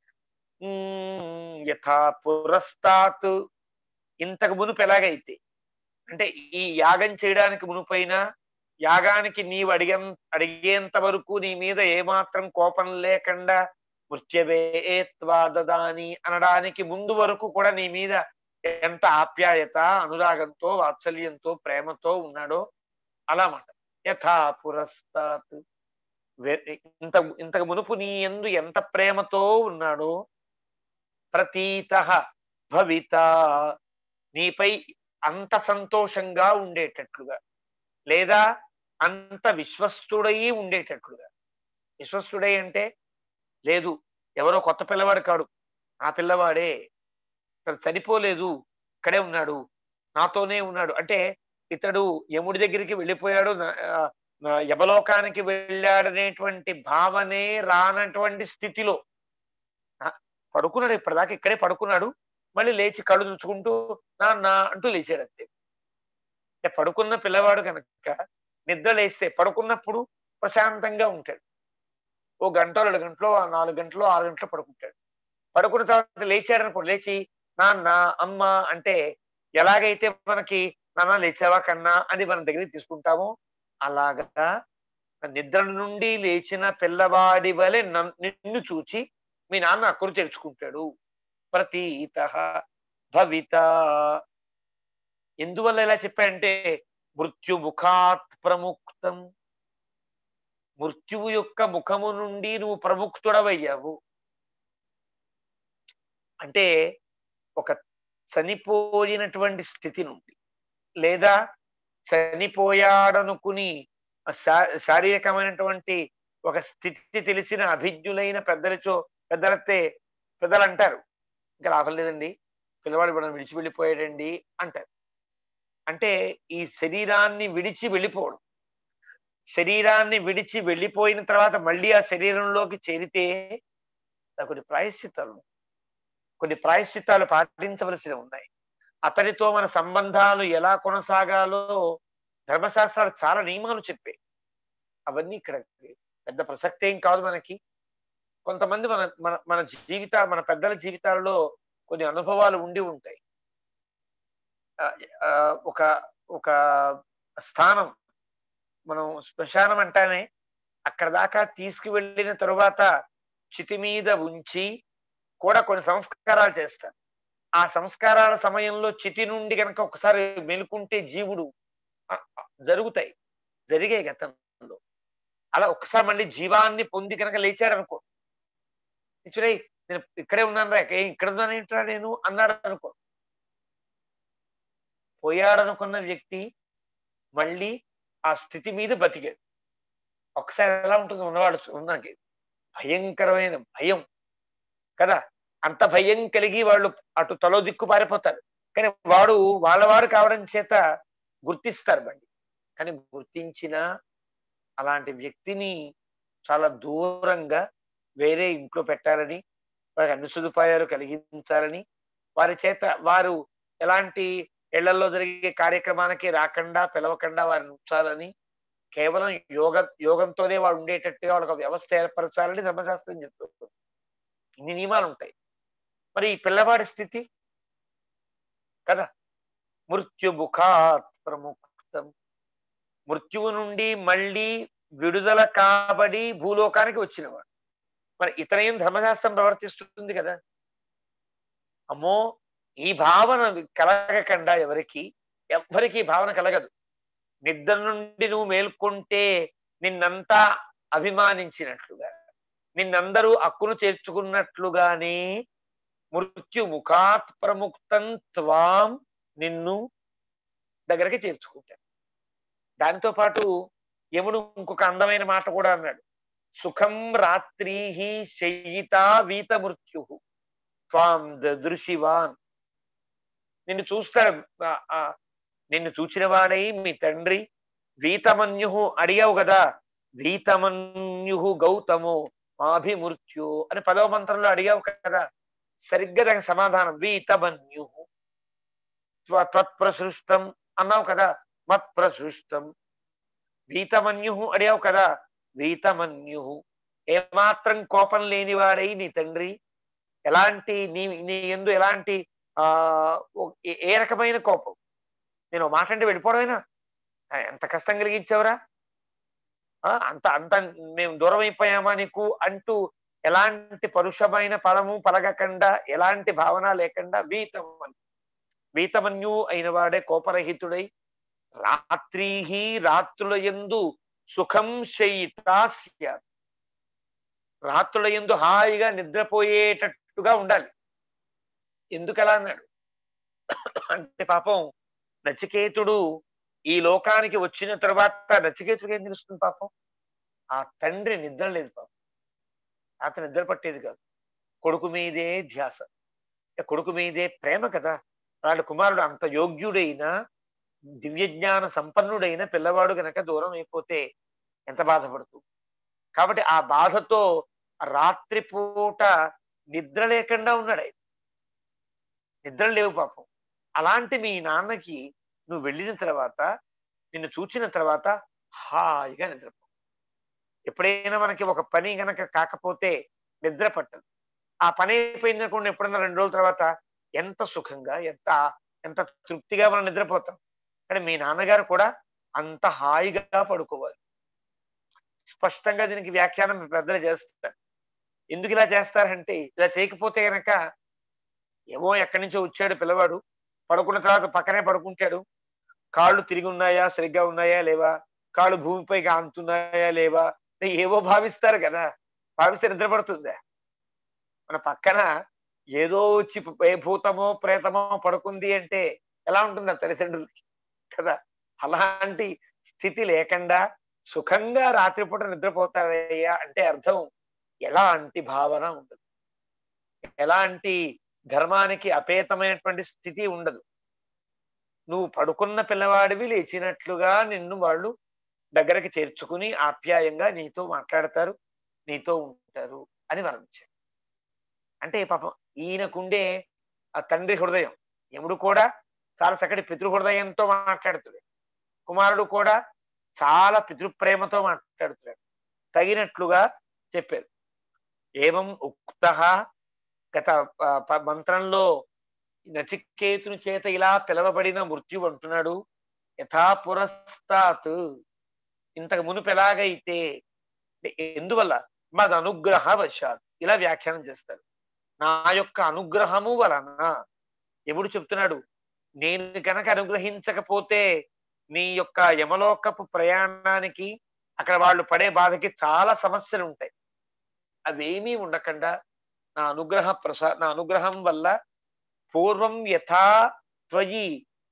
యథా పురస్తాత్ ఇంతకు మునుపు ఎలాగైతే అంటే ఈ యాగం చేయడానికి మునుపైన యాగానికి నీవు అడిగ అడిగేంత వరకు నీ మీద ఏమాత్రం కోపం లేకుండా మృత్యవేత్వాదని అనడానికి ముందు వరకు కూడా నీ మీద ఎంత ఆప్యాయత అనురాగంతో వాత్సల్యంతో ప్రేమతో ఉన్నాడో అలా మాట యథా పురస్తాత్ ఇంత ఇంతకు మునుపు నీ ఎందు ఎంత ప్రేమతో ఉన్నాడో ప్రతీత భవిత నీపై అంత సంతోషంగా ఉండేటట్లుగా లేదా అంత విశ్వస్తుడై ఉండేటట్లుగా విశ్వస్తుడై అంటే లేదు ఎవరో కొత్త పిల్లవాడు కాడు ఆ పిల్లవాడే ఇతడు చనిపోలేదు ఇక్కడే ఉన్నాడు నాతోనే ఉన్నాడు అంటే ఇతడు యముడి దగ్గరికి వెళ్ళిపోయాడు యమలోకానికి వెళ్ళాడనేటువంటి భావనే రానటువంటి స్థితిలో పడుకున్నాడు ఇప్పటిదాకా ఇక్కడే పడుకున్నాడు మళ్ళీ లేచి కళ్ళు తుడుచుకుంటూ నాన్న అంటూ లేచాడు అంతే అంటే పడుకున్న పిల్లవాడు కనుక నిద్ర లేస్తే పడుకున్నప్పుడు ప్రశాంతంగా ఉంటాడు ఓ గంట రెండు గంటలో నాలుగు గంటలో ఆరు గంటలో పడుకుంటాడు పడుకున్న తర్వాత లేచాడు అనుకో లేచి నాన్న అమ్మ అంటే ఎలాగైతే మనకి నాన్న లేచావా కన్నా అని మన దగ్గరికి తీసుకుంటామో అలాగా నిద్ర నుండి లేచిన పిల్లవాడి వలె నిన్ను చూచి మీ నాన్న అక్కురు తెరుచుకుంటాడు ప్రతీత భవిత ఎందువల్ల ఇలా చెప్పాడంటే మృత్యుముఖాత్ ప్రముక్తం మృత్యువు యొక్క ముఖము నుండి నువ్వు ప్రముక్తుడవయ్యావు అంటే ఒక చనిపోయినటువంటి స్థితి నుండి లేదా చనిపోయాడనుకుని శారీరకమైనటువంటి ఒక స్థితి తెలిసిన అభిజ్ఞులైన పెద్దలచో పెద్దలతే పెద్దలు అంటారు ఇంకా లాభం లేదండి పిల్లవాడు మనం విడిచి వెళ్ళిపోయాడండి అంటారు అంటే ఈ శరీరాన్ని విడిచి వెళ్ళిపోవడం శరీరాన్ని విడిచి వెళ్ళిపోయిన తర్వాత మళ్ళీ ఆ శరీరంలోకి చేరితే కొన్ని ప్రాయశ్చిత్తాలు కొన్ని ప్రాయశ్చిత్తాలు పాటించవలసి ఉన్నాయి అతనితో మన సంబంధాలు ఎలా కొనసాగాలో ధర్మశాస్త్రాలు చాలా నియమాలు చెప్పాయి అవన్నీ ఇక్కడ పెద్ద ప్రసక్తి ఏం కాదు మనకి కొంతమంది మన మన మన జీవిత మన పెద్దల జీవితాలలో కొన్ని అనుభవాలు ఉండి ఉంటాయి ఒక ఒక స్థానం మనం శ్మశానం అంటానే అక్కడ దాకా తీసుకువెళ్ళిన తరువాత చితి మీద ఉంచి కూడా కొన్ని సంస్కారాలు చేస్తారు ఆ సంస్కారాల సమయంలో చితి నుండి కనుక ఒకసారి మెలుకుంటే జీవుడు జరుగుతాయి జరిగాయి గతంలో అలా ఒకసారి మళ్ళీ జీవాన్ని పొంది కనుక లేచాడు అనుకో ఇచ్చుడై నేను ఇక్కడే ఉన్నాను రా ఇక్కడ ఉన్నాను ఏంట్రా నేను అన్నాడు అనుకో పోయాడనుకున్న వ్యక్తి మళ్ళీ ఆ స్థితి మీద బతికాడు ఒకసారి ఎలా ఉంటుంది ఉన్నవాడు ఉన్నాకి భయంకరమైన భయం కదా అంత భయం కలిగి వాళ్ళు అటు తలో దిక్కు పారిపోతారు కానీ వాడు వాళ్ళవాడు కావడం చేత గుర్తిస్తారు బండి కానీ గుర్తించిన అలాంటి వ్యక్తిని చాలా దూరంగా వేరే ఇంట్లో పెట్టాలని వారికి అన్ని సదుపాయాలు కలిగించాలని వారి చేత వారు ఎలాంటి ఇళ్లలో జరిగే కార్యక్రమానికి రాకుండా పిలవకుండా వారిని ఉంచాలని కేవలం యోగ యోగంతోనే వాడు ఉండేటట్టుగా వాళ్ళకి వ్యవస్థ ఏర్పరచాలని ధర్మశాస్త్రం చెప్తుంది ఇన్ని నియమాలు ఉంటాయి మరి ఈ పిల్లవాడి స్థితి కదా మృత్యుముఖాత్ ప్రముక్తం మృత్యువు నుండి మళ్ళీ విడుదల కాబడి భూలోకానికి వచ్చినవాడు మరి ఇతరేం ధర్మశాస్త్రం ప్రవర్తిస్తుంది కదా అమ్మో ఈ భావన కలగకుండా ఎవరికి ఎవ్వరికి ఈ భావన కలగదు నిద్ర నుండి నువ్వు మేల్కొంటే నిన్నంతా అభిమానించినట్లుగా నిన్నందరూ అక్కును చేర్చుకున్నట్లుగానే మృత్యు ముఖాత్ ప్రముక్తం త్వాం నిన్ను దగ్గరికి చేర్చుకుంటాడు దానితో పాటు యముడు ఇంకొక అందమైన మాట కూడా అన్నాడు సుఖం రాత్రి శయిత వీత మృత్యు త్వాం దృశివాన్ నిన్ను చూస్తాడు ఆ, ఆ, నిన్ను చూచిన వాడై మీ తండ్రి వీతమన్యు అడిగావు కదా వీతమన్యు గౌతము మాభిమృత్యు అని పదవ మంత్రంలో అడిగావు కదా సరిగ్గా దానికి సమాధానం వీతమన్యు త్వ- త్వత్ప్రసృష్టం అన్నావు కదా మత్ప్రసృష్టం వీతమన్యు అడిగావు కదా వీతమన్యు ఏమాత్రం కోపం లేనివాడై నీ తండ్రి ఎలాంటి నీ నీ ఎందు ఎలాంటి ఆ ఓ- ఏ- ఏ రకమైన కోపం నేను ఓ మాట అంటే వెళ్ళిపోవడమేనా ఆ, ఎంత కష్టం కలిగించావురా ఆ, అంత అంత మేము దూరం అయిపోయామా నీకు అంటూ ఎలాంటి పరుషమైన పదము పలగకుండా ఎలాంటి భావన లేకుండా వీతమన్ వీతమన్యు అయిన వాడే కోపరహితుడై రాత్రి రాత్రుల ఎందు సుఖం శయితాస్య రాత్రుల ఎందు హాయిగా నిద్రపోయేటట్టుగా ఉండాలి ఎందుకలా అన్నాడు అంటే పాపం నచికేతుడు ఈ లోకానికి వచ్చిన తర్వాత నచికేతుడికి ఏం తెలుస్తుంది పాపం ఆ తండ్రి నిద్ర లేదు పాపం అతను నిద్ర పట్టేది కాదు కొడుకు మీదే ధ్యాస ఇక కొడుకు మీదే ప్రేమ కదా వాళ్ళ కుమారుడు అంత యోగ్యుడైన దివ్యజ్ఞాన సంపన్నుడైన పిల్లవాడు గనక దూరం అయిపోతే ఎంత బాధపడుతుంది కాబట్టి ఆ బాధతో రాత్రిపూట నిద్ర లేకుండా ఉన్నాడు ఆయన నిద్ర లేవు పాపం అలాంటి మీ నాన్నకి నువ్వు వెళ్ళిన తర్వాత నిన్ను చూచిన తర్వాత హాయిగా నిద్రపో ఎప్పుడైనా మనకి ఒక పని గనక కాకపోతే నిద్ర పట్టదు ఆ పని అయిపోయిందనుకోండి ఎప్పుడన్నా రెండు రోజుల తర్వాత ఎంత సుఖంగా ఎంత ఎంత తృప్తిగా మనం నిద్రపోతాం కానీ మీ నాన్నగారు కూడా అంత హాయిగా పడుకోవాలి స్పష్టంగా దీనికి వ్యాఖ్యానం మీ పెద్దలు చేస్తారు ఎందుకు ఇలా చేస్తారంటే ఇలా చేయకపోతే గనక ఏమో ఎక్కడి నుంచో వచ్చాడు పిల్లవాడు పడుకున్న తర్వాత పక్కనే పడుకుంటాడు కాళ్ళు తిరిగి ఉన్నాయా సరిగ్గా ఉన్నాయా లేవా కాళ్ళు భూమిపైకి ఆంతున్నాయా లేవా ఏవో భావిస్తారు కదా భావిస్తే నిద్రపడుతుందా మన పక్కన ఏదో వచ్చి ఏ భూతమో ప్రేతమో పడుకుంది అంటే ఎలా ఉంటుంది ఆ తల్లిదండ్రులకి కదా అలాంటి స్థితి లేకుండా సుఖంగా రాత్రిపూట నిద్రపోతారయ్యా అంటే అర్థం ఎలాంటి భావన ఉండదు ఎలాంటి ధర్మానికి అపేతమైనటువంటి స్థితి ఉండదు నువ్వు పడుకున్న పిల్లవాడివి లేచినట్లుగా నిన్ను వాళ్ళు దగ్గరికి చేర్చుకుని ఆప్యాయంగా నీతో మాట్లాడతారు నీతో ఉంటారు అని వర్ణించారు అంటే పాపం ఈయనకుండే ఆ తండ్రి హృదయం యముడు కూడా చాలా చక్కటి పితృ హృదయంతో మాట్లాడుతున్నాడు కుమారుడు కూడా చాలా పితృప్రేమతో మాట్లాడుతున్నాడు తగినట్లుగా చెప్పారు ఏవం ఉక్త గత ప- ప- మంత్రంలో నచికేతుని చేత ఇలా పిలవబడిన మృత్యు అంటున్నాడు యథా పురస్తాత్ ఇంతకు మునుపు ఎలాగైతే ఎందువల్ల మద అనుగ్రహ వశాత్ ఇలా వ్యాఖ్యానం చేస్తారు నా యొక్క అనుగ్రహము వలన ఎప్పుడు చెప్తున్నాడు నేను కనుక అనుగ్రహించకపోతే నీ యొక్క యమలోకపు ప్రయాణానికి అక్కడ వాళ్ళు పడే బాధకి చాలా సమస్యలు ఉంటాయి అవేమీ ఉండకుండా నా అనుగ్రహ ప్రసా నా అనుగ్రహం వల్ల పూర్వం యథా త్వయి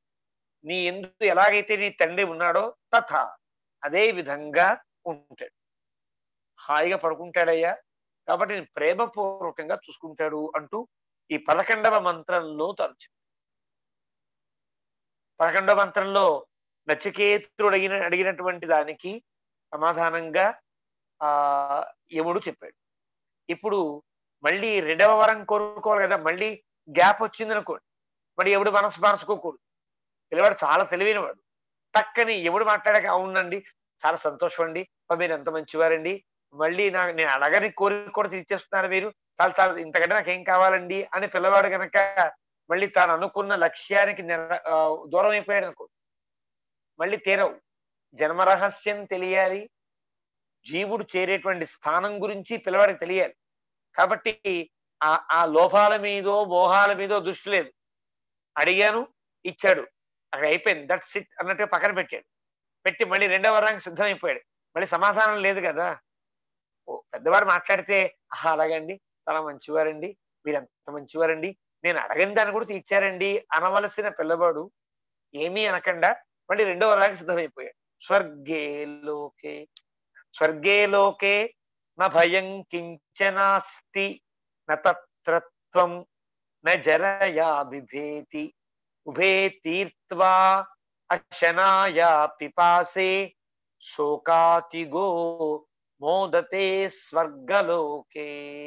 నీ ఎందు ఎలాగైతే నీ తండ్రి ఉన్నాడో తథా అదే విధంగా ఉంటాడు హాయిగా పడుకుంటాడయ్యా కాబట్టి నేను ప్రేమపూర్వకంగా చూసుకుంటాడు అంటూ ఈ పదకొండవ మంత్రంలో తరచు పదకొండవ మంత్రంలో నచికేతుడు అడిగిన అడిగినటువంటి దానికి సమాధానంగా ఆ యముడు చెప్పాడు ఇప్పుడు మళ్ళీ రెండవ వరం కోరుకోవాలి కదా మళ్ళీ గ్యాప్ వచ్చింది అనుకోండి మరి ఎవడు మనసు మార్చుకోకూడదు పిల్లవాడు చాలా తెలివైనవాడు టక్కని ఎవడు మాట్లాడాక అవునండి చాలా సంతోషం అండి మరి మీరు ఎంత మంచివారండి మళ్ళీ నాకు నేను అడగని కోరిక కూడా తీర్చేస్తున్నారు మీరు చాలా చాలా ఇంతకంటే నాకేం కావాలండి అని పిల్లవాడు గనక మళ్ళీ తాను అనుకున్న లక్ష్యానికి నిర- ఆ, దూరం అయిపోయాడు అనుకో మళ్ళీ తీరవు జన్మరహస్యం తెలియాలి జీవుడు చేరేటువంటి స్థానం గురించి పిల్లవాడికి తెలియాలి కాబట్టి ఆ ఆ లోపాల మీదో మోహాల మీదో దృష్టి లేదు అడిగాను ఇచ్చాడు అక్కడ అయిపోయింది దట్ సిట్ అన్నట్టుగా పక్కన పెట్టాడు పెట్టి మళ్ళీ రెండవ వరానికి సిద్ధమైపోయాడు మళ్ళీ సమాధానం లేదు కదా ఓ పెద్దవాడు మాట్లాడితే ఆహా అలాగండి చాలా మంచివారండి మీరు ఎంత మంచివారండి నేను అడగని దాన్ని కూడా తీర్చారండి అనవలసిన పిల్లవాడు ఏమీ అనకుండా మళ్ళీ రెండో వరానికి సిద్ధమైపోయాడు స్వర్గే లోకే స్వర్గే లోకే న భయం కించనాస్తి న తత్రత్వం న జరయా బిభేతి ఉభే తీర్త్వా అశనాయా పిపాసే శోకాతిగో మోదతే స్వర్గలోకే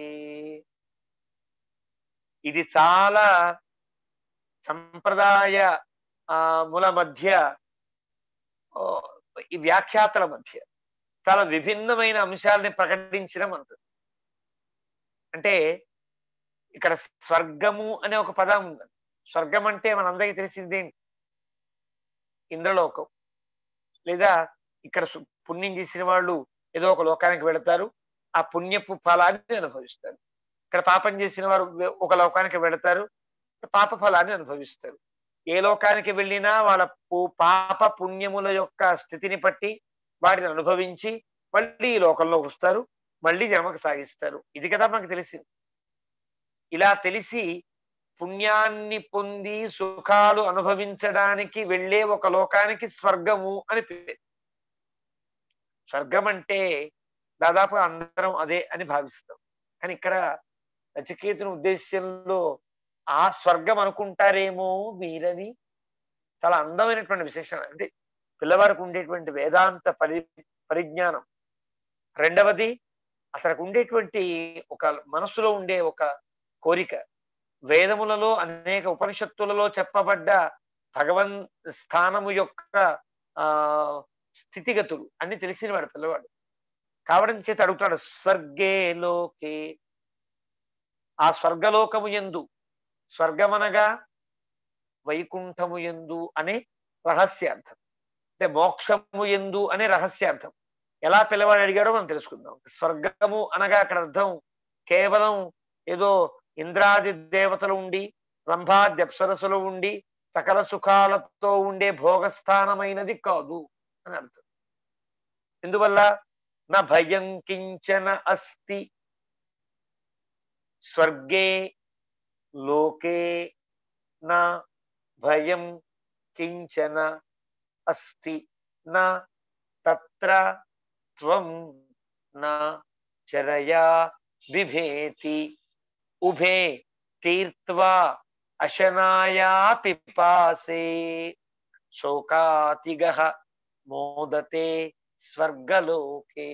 ఇది చాలా సంప్రదాయ ఆ, ముల మధ్య ఓ, ఈ వ్యాఖ్యాతల మధ్య చాలా విభిన్నమైన అంశాలని ప్రకటించడం అంటుంది అంటే ఇక్కడ స్వర్గము అనే ఒక పదం ఉంది స్వర్గం అంటే మనందరికీ తెలిసింది ఏంటి ఇంద్రలోకం లేదా ఇక్కడ సు- పుణ్యం చేసిన వాళ్ళు ఏదో ఒక లోకానికి వెళతారు ఆ పుణ్యపు ఫలాన్ని అనుభవిస్తారు ఇక్కడ పాపం చేసిన వారు వే- ఒక లోకానికి వెళతారు పాప ఫలాన్ని అనుభవిస్తారు ఏ లోకానికి వెళ్ళినా వాళ్ళ పు- పాప పుణ్యముల యొక్క స్థితిని బట్టి వాటిని అనుభవించి మళ్ళీ ఈ లోకంలోకి వస్తారు మళ్ళీ జన్మకు సాగిస్తారు ఇది కదా మనకు తెలిసింది ఇలా తెలిసి పుణ్యాన్ని పొంది సుఖాలు అనుభవించడానికి వెళ్ళే ఒక లోకానికి స్వర్గము అని పేరు స్వర్గం అంటే దాదాపు అందరం అదే అని భావిస్తాం కానీ ఇక్కడ నచికేతుని ఉద్దేశ్యంలో ఆ స్వర్గం అనుకుంటారేమో మీరని చాలా అందమైనటువంటి విశేషం అంటే పిల్లవాడికి ఉండేటువంటి వేదాంత పరి పరిజ్ఞానం రెండవది అతనికి ఉండేటువంటి ఒక మనసులో ఉండే ఒక కోరిక వేదములలో అనేక ఉపనిషత్తులలో చెప్పబడ్డ భగవన్ స్థానము యొక్క ఆ స్థితిగతులు అన్ని తెలిసిన వాడు పిల్లవాడు కావడం చేత అడుగుతాడు స్వర్గే లోకే ఆ స్వర్గలోకము ఎందు స్వర్గమనగా వైకుంఠము ఎందు అనే రహస్యార్థం అంటే మోక్షము ఎందు అనే రహస్యార్థం ఎలా పిల్లవాడు అడిగాడో మనం తెలుసుకుందాం స్వర్గము అనగా అక్కడ అర్థం కేవలం ఏదో ఇంద్రాది దేవతలు ఉండి రంభాది అప్సరసులు ఉండి సకల సుఖాలతో ఉండే భోగస్థానమైనది కాదు అని అర్థం ఎందువల్ల నా భయం కించన అస్తి స్వర్గే లోకే నా భయం కించన అస్తి నా తత్ర త్వం నా చరయా బిభేతి ఉభే తీర్త్వా అశనాయా పిపాసే శోకాతిగ మోదతే స్వర్గలోకే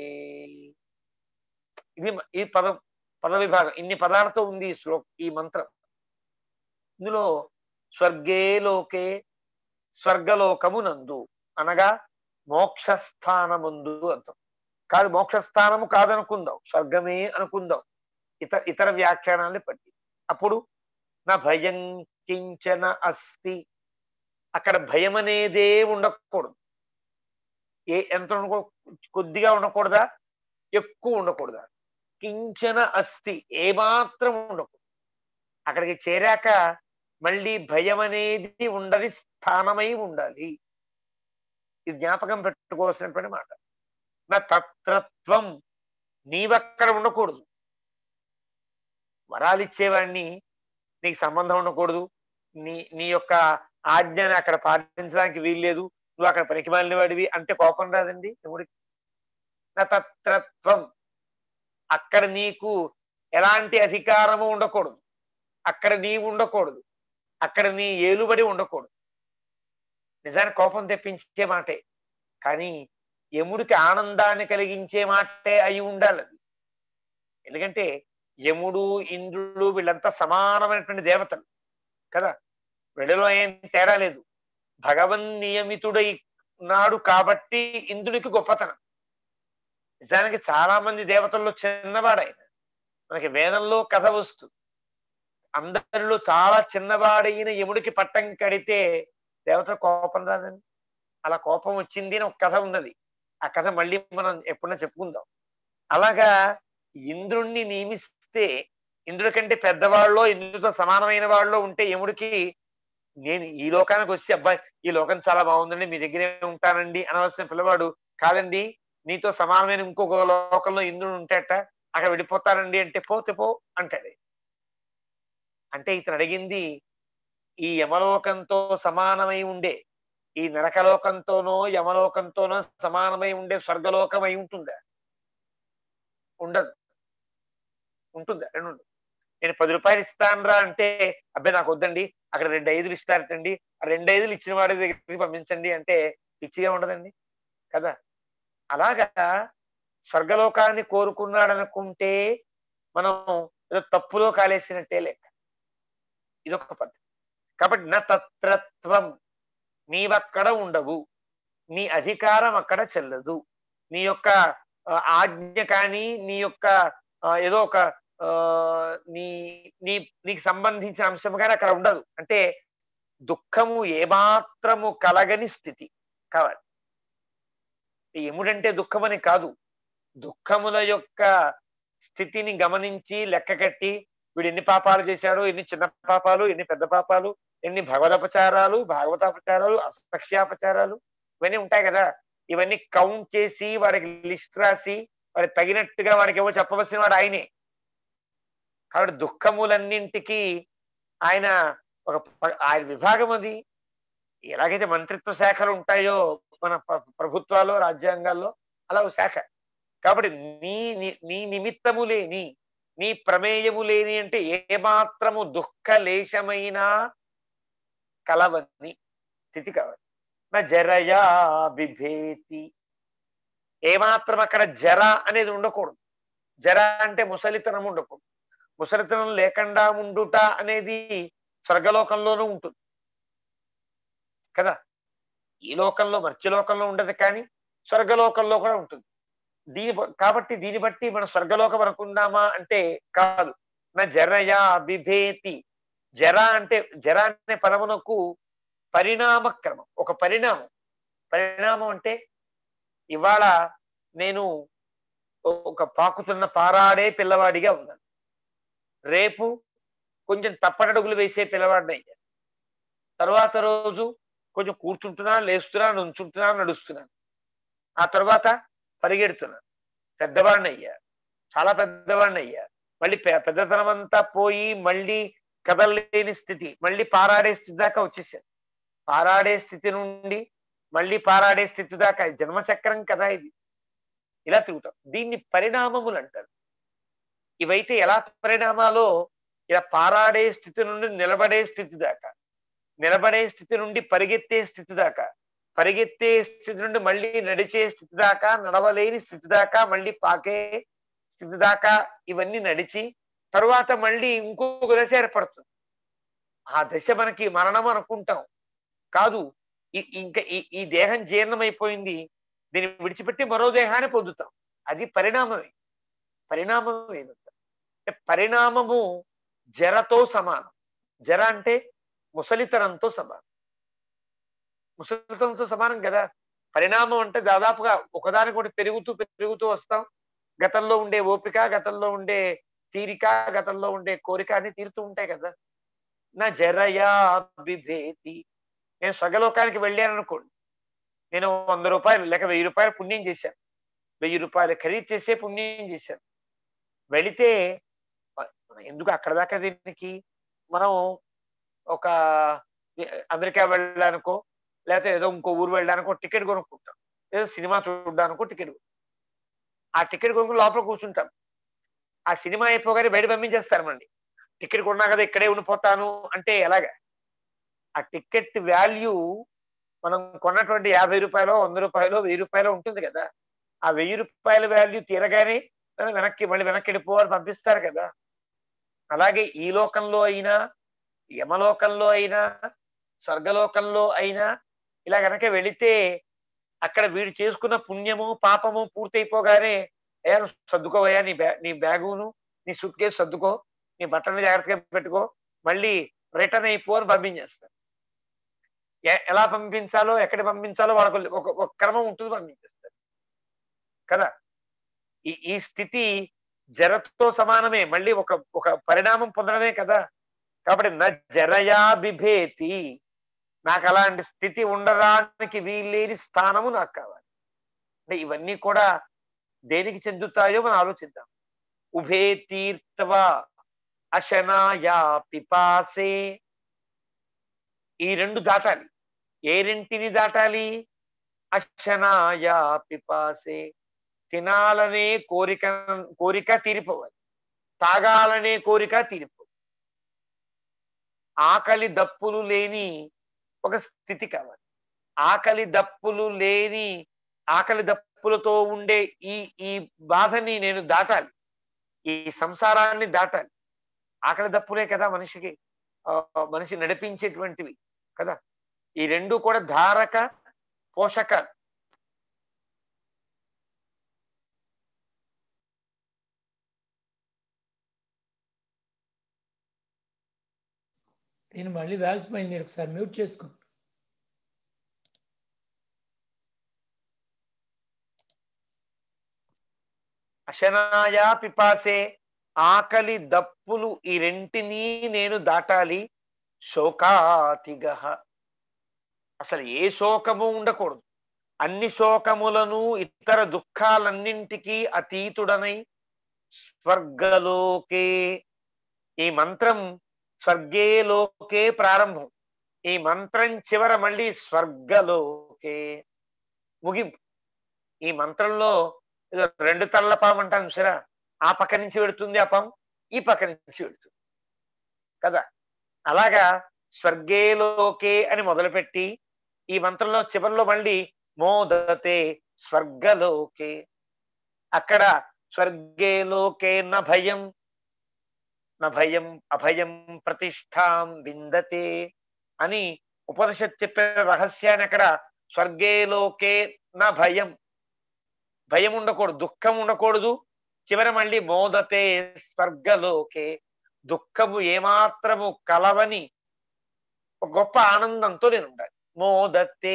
ఇది ఈ పదం పద విభాగం ఇన్ని పదాలతో ఉంది ఈ శ్లోక ఈ మంత్రం ఇందులో స్వర్గే లోకే స్వర్గలోకమునందు అనగా మోక్షస్థానముందు అర్థం కాదు మోక్షస్థానము కాదనుకుందాం స్వర్గమే అనుకుందాం ఇతర ఇతర వ్యాఖ్యానాన్ని బట్టి అప్పుడు నా భయం కించన అస్తి అక్కడ భయం అనేదే ఉండకూడదు ఏ ఎంత ఉండకూ కొద్దిగా ఉండకూడదా ఎక్కువ ఉండకూడదా కించన అస్తి ఏమాత్రం ఉండకూడదు అక్కడికి చేరాక మళ్ళీ భయం అనేది ఉండని స్థానమై ఉండాలి ఇది జ్ఞాపకం పెట్టుకోవాల్సినటువంటి మాట నా తత్రత్వం నీవక్కడ ఉండకూడదు వరాలు ఇచ్చేవాడిని నీకు సంబంధం ఉండకూడదు నీ నీ యొక్క ఆజ్ఞని అక్కడ పాటించడానికి వీల్లేదు నువ్వు అక్కడ పనికి మాలిన వాడివి అంటే కోపం రాదండి దేవుడికి నా తత్రత్వం అక్కడ నీకు ఎలాంటి అధికారము ఉండకూడదు అక్కడ నీవు ఉండకూడదు అక్కడ నీ ఏలుబడి ఉండకూడదు నిజానికి కోపం తెప్పించే మాటే కానీ యముడికి ఆనందాన్ని కలిగించే మాటే అయి ఉండాలి అది ఎందుకంటే యముడు ఇంద్రుడు వీళ్ళంతా సమానమైనటువంటి దేవతలు కదా వీళ్ళలో ఏం తేడా లేదు భగవన్ నియమితుడై ఉన్నాడు కాబట్టి ఇంద్రుడికి గొప్పతనం నిజానికి చాలా మంది దేవతల్లో చిన్నవాడు ఆయన మనకి వేదంలో కథ వస్తుంది అందరిలో చాలా చిన్నవాడైన యముడికి పట్టం కడితే దేవతల కోపం రాదండి అలా కోపం వచ్చింది అని ఒక కథ ఉన్నది ఆ కథ మళ్ళీ మనం ఎప్పుడైనా చెప్పుకుందాం అలాగా ఇంద్రుణ్ణి నియమిస్తే ఇంద్రుడి కంటే పెద్దవాళ్ళలో ఇంద్రుడితో సమానమైన వాళ్ళలో ఉంటే యముడికి నేను ఈ లోకానికి వచ్చి అబ్బాయి ఈ లోకం చాలా బాగుందండి మీ దగ్గరే ఉంటానండి అనవలసిన పిల్లవాడు కాదండి నీతో సమానమైన ఇంకొక లోకంలో ఇంద్రుడు ఉంటేట అక్కడ విడిపోతానండి అంటే పోతే పో అంటాడు అంటే ఇతను అడిగింది ఈ యమలోకంతో సమానమై ఉండే ఈ నరకలోకంతోనో యమలోకంతోనో సమానమై ఉండే స్వర్గలోకం అయి ఉంటుందా ఉండదు ఉంటుందా రెండు ఉండదు. నేను పది రూపాయలు ఇస్తానరా అంటే అబ్బాయి నాకు వద్దండి అక్కడ రెండు ఐదులు ఇస్తారటండి ఆ రెండు ఐదులు ఇచ్చిన వాడి దగ్గరికి పంపించండి అంటే పిచ్చిగా ఉండదండి కదా అలాగా స్వర్గలోకాన్ని కోరుకున్నాడు అనుకుంటే మనం ఏదో తప్పులో కాలేసినట్టే లెక్క ఇదొక పద్ధతి కాబట్టి నా తత్రత్వం నీవక్కడ ఉండవు నీ అధికారం అక్కడ చెల్లదు నీ యొక్క ఆ, ఆజ్ఞ కానీ నీ యొక్క ఆ, ఏదో ఒక ఆ, నీ నీ నీకు సంబంధించిన అంశం కానీ అక్కడ ఉండదు అంటే దుఃఖము ఏమాత్రము కలగని స్థితి కావాలి ఎముడంటే దుఃఖమని కాదు దుఃఖముల యొక్క స్థితిని గమనించి లెక్క కట్టి వీడు ఎన్ని పాపాలు చేశాడు ఎన్ని చిన్న పాపాలు ఎన్ని పెద్ద పాపాలు ఎన్ని భగవదపచారాలు భాగవతాపచారాలు అసఖ్యాపచారాలు ఇవన్నీ ఉంటాయి కదా ఇవన్నీ కౌంట్ చేసి వాడికి లిస్ట్ రాసి వాడికి తగినట్టుగా వాడికి ఏవో చెప్పవలసిన వాడు ఆయనే కాబట్టి దుఃఖములన్నింటికి ఆయన ఒక ప- ఆయన విభాగం అది ఎలాగైతే మంత్రిత్వ శాఖలు ఉంటాయో మన ప్ర- ప్రభుత్వాలు రాజ్యాంగాల్లో అలా ఒక శాఖ కాబట్టి నీ ని- నీ నిమిత్తము లేని నీ ప్రమేయము లేని అంటే ఏమాత్రము దుఃఖ లేశమైనా కలవని స్థితి కావాలి నా జరయా బిభేతి ఏమాత్రం అక్కడ జర అనేది ఉండకూడదు జర అంటే ముసలితనం ఉండకూడదు ముసలితనం లేకుండా ఉండుట అనేది స్వర్గలోకంలోనూ ఉంటుంది కదా ఈ లోకంలో మర్త్యలోకంలో ఉండదు కానీ స్వర్గలోకంలో కూడా ఉంటుంది దీని బ- కాబట్టి దీన్ని బట్టి మనం స్వర్గలోకం అనుకుందామా అంటే కాదు నా జరయా బిభేతి జర అంటే జర అనే పదమునకు పరిణామ క్రమం ఒక పరిణామం పరిణామం అంటే ఇవాళ నేను ఒక పాకుతున్న పారాడే పిల్లవాడిగా ఉన్నాను రేపు కొంచెం తప్పటడుగులు వేసే పిల్లవాడిని అయ్యా తర్వాత రోజు కొంచెం కూర్చుంటున్నా లేస్తున్నా నుంచుంటున్నా నడుస్తున్నాను ఆ తర్వాత పరిగెడుతున్నాను పెద్దవాడిని అయ్యా చాలా పెద్దవాడిని అయ్యా మళ్ళీ పె- పెద్దతనం అంతా పోయి మళ్ళీ కదలలేని స్థితి మళ్ళీ పారాడే స్థితి దాకా వచ్చేసాను పారాడే స్థితి నుండి మళ్ళీ పారాడే స్థితి దాకా ఇది జన్మచక్రం కదా ఇది ఇలా తిరుగుతాం దీన్ని పరిణామములు అంటారు ఇవైతే ఎలా పరిణామాలో ఇలా పారాడే స్థితి నుండి నిలబడే స్థితి దాకా నిలబడే స్థితి నుండి పరిగెత్తే స్థితి దాకా పరిగెత్తే స్థితి నుండి మళ్ళీ నడిచే స్థితి దాకా నడవలేని స్థితి దాకా మళ్ళీ పాకే స్థితి దాకా ఇవన్నీ నడిచి తరువాత మళ్ళీ ఇంకొక దశ ఏర్పడుతుంది ఆ దశ మనకి మరణం అనుకుంటాం కాదు ఈ- ఇంకా ఈ ఈ దేహం జీర్ణమైపోయింది దీన్ని విడిచిపెట్టి మరో దేహాన్ని పొందుతాం అది పరిణామమే పరిణామం ఏదంట అంటే పరిణామము జరతో సమానం జర అంటే ముసలితనంతో సమానం ముసలితనంతో సమానం కదా పరిణామం అంటే దాదాపుగా ఒకదాని కూడా పెరుగుతూ పెరుగుతూ వస్తాం గతంలో ఉండే ఓపిక గతంలో ఉండే తీరిక గతంలో ఉండే కోరిక అన్ని తీరుతూ ఉంటాయి కదా నా జరయా బిభేతి నేను స్వగలోకానికి వెళ్ళాను అనుకోండి నేను వంద రూపాయలు లేక వెయ్యి రూపాయలు పుణ్యం చేశాను వెయ్యి రూపాయలు ఖరీదు చేసే పుణ్యం చేశాను వెళితే మ- ఎందుకు అక్కడ దాకా దీనికి మనం ఒక అమెరికా వెళ్ళడానికో లేకపోతే ఏదో ఇంకో ఊరు వెళ్ళడానికో టికెట్ కొనుక్కుంటాం ఏదో సినిమా చూడడానికో టికెట్ ఆ టికెట్ కొనుక్కుని లోపల కూర్చుంటాం ఆ సినిమా అయిపోగానే బయట పంపించేస్తారు మండి టికెట్ కొన్నా కదా ఇక్కడే ఉండిపోతాను అంటే ఎలాగా ఆ టికెట్ వాల్యూ మనం కొన్నటువంటి యాభై రూపాయలు వంద రూపాయలు వెయ్యి రూపాయలు ఉంటుంది కదా ఆ వెయ్యి రూపాయల వాల్యూ తీరగానే దాన్ని వెనక్కి మళ్ళీ వెనక్కి వెళ్ళిపోవాలి పంపిస్తారు కదా అలాగే ఈ లోకంలో అయినా యమలోకంలో అయినా స్వర్గలోకంలో అయినా ఇలా గనక వెళితే అక్కడ వీడు చేసుకున్న పుణ్యము పాపము పూర్తయిపోగానే అయ్యా నువ్వు సర్దుకోవయ్యా నీ బ్యా నీ బ్యాగును నీ సూట్ కేసు సర్దుకో నీ బట్టలు జాగ్రత్తగా పెట్టుకో మళ్ళీ రిటర్న్ అయిపో అని పంపించేస్తారు ఎ- ఎలా పంపించాలో ఎక్కడ పంపించాలో వాళ్ళకు ఒక ఒక క్రమం ఉంటుంది పంపించేస్తారు కదా ఈ ఈ స్థితి జరతో సమానమే మళ్ళీ ఒక ఒక పరిణామం పొందడమే కదా కాబట్టి నా జరయా బిభేతి నాకు అలాంటి స్థితి ఉండడానికి వీల్లేని స్థానము నాకు కావాలి అంటే ఇవన్నీ కూడా దేనికి చెందుతాయో మనం ఆలోచిద్దాం ఉభే తీర్థవ అశనాయా పిపాసే ఈ రెండు దాటాలి ఏ రెంటిని దాటాలి అశనాయా పిపాసే తినాలనే కోరిక కోరిక తీరిపోవాలి తాగాలనే కోరిక తీరిపోవాలి ఆకలి దప్పులు లేని ఒక స్థితి కావాలి ఆకలి దప్పులు లేని ఆకలి దప్పులతో ఉండే ఈ ఈ బాధని నేను దాటాలి ఈ సంసారాన్ని దాటాలి ఆకలి దప్పులే కదా మనిషికి ఆ, మనిషి నడిపించేటువంటివి కదా ఈ రెండు కూడా ధారక పోషక నేను మళ్ళీ వేసిపోయింది మీరు ఒకసారి మ్యూట్ చేసుకోండి అశనాయా పిపాసే ఆకలి దప్పులు ఈ రెంటిని నేను దాటాలి శోకాతిగహ అసలు ఏ శోకము ఉండకూడదు అన్ని శోకములను ఇతర దుఃఖాలన్నింటికీ అతీతుడనై స్వర్గలోకే ఈ మంత్రం స్వర్గే లోకే ప్రారంభం ఈ మంత్రం చివర మళ్ళీ స్వర్గలోకే ముగింపు ఈ మంత్రంలో ఏదో రెండు తల్ల పాము అంటాం సరే ఆ పక్క నుంచి పెడుతుంది ఆ పాము ఈ పక్క నుంచి పెడుతుంది కదా అలాగా స్వర్గే లోకే అని మొదలుపెట్టి ఈ మంత్రంలో చివరిలో మళ్ళీ మోదతే స్వర్గలోకే అక్కడ స్వర్గే లోకే న భయం న భయం అభయం ప్రతిష్టాం విందతే అని ఉపనిషత్ చెప్పిన రహస్యాన్ని అక్కడ స్వర్గే లోకే నా భయం భయం ఉండకూడదు దుఃఖం ఉండకూడదు చివర మళ్ళీ మోదతే స్వర్గలోకే దుఃఖము ఏమాత్రము కలవని ఒక గొప్ప ఆనందంతో నేను ఉండాలి మోదతే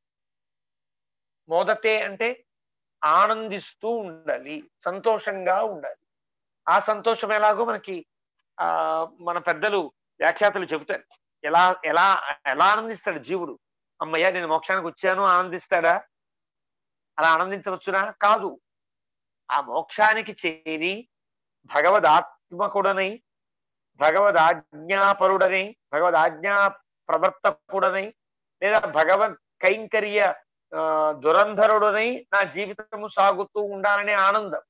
మోదతే అంటే ఆనందిస్తూ ఉండాలి సంతోషంగా ఉండాలి ఆ సంతోషం ఎలాగో మనకి ఆ మన పెద్దలు వ్యాఖ్యాతలు చెబుతారు ఎలా ఎలా ఎలా ఆనందిస్తాడు జీవుడు అమ్మయ్య నేను మోక్షానికి వచ్చాను ఆనందిస్తాడా అలా ఆనందించవచ్చునా కాదు ఆ మోక్షానికి చేరి భగవదాత్మకుడనై భగవదాజ్ఞాపరుడనై భగవదాజ్ఞా ప్రవర్తకుడనై లేదా భగవద్ కైంకర్య ఆ, దురంధరుడనై నా జీవితము సాగుతూ ఉండాలనే ఆనందం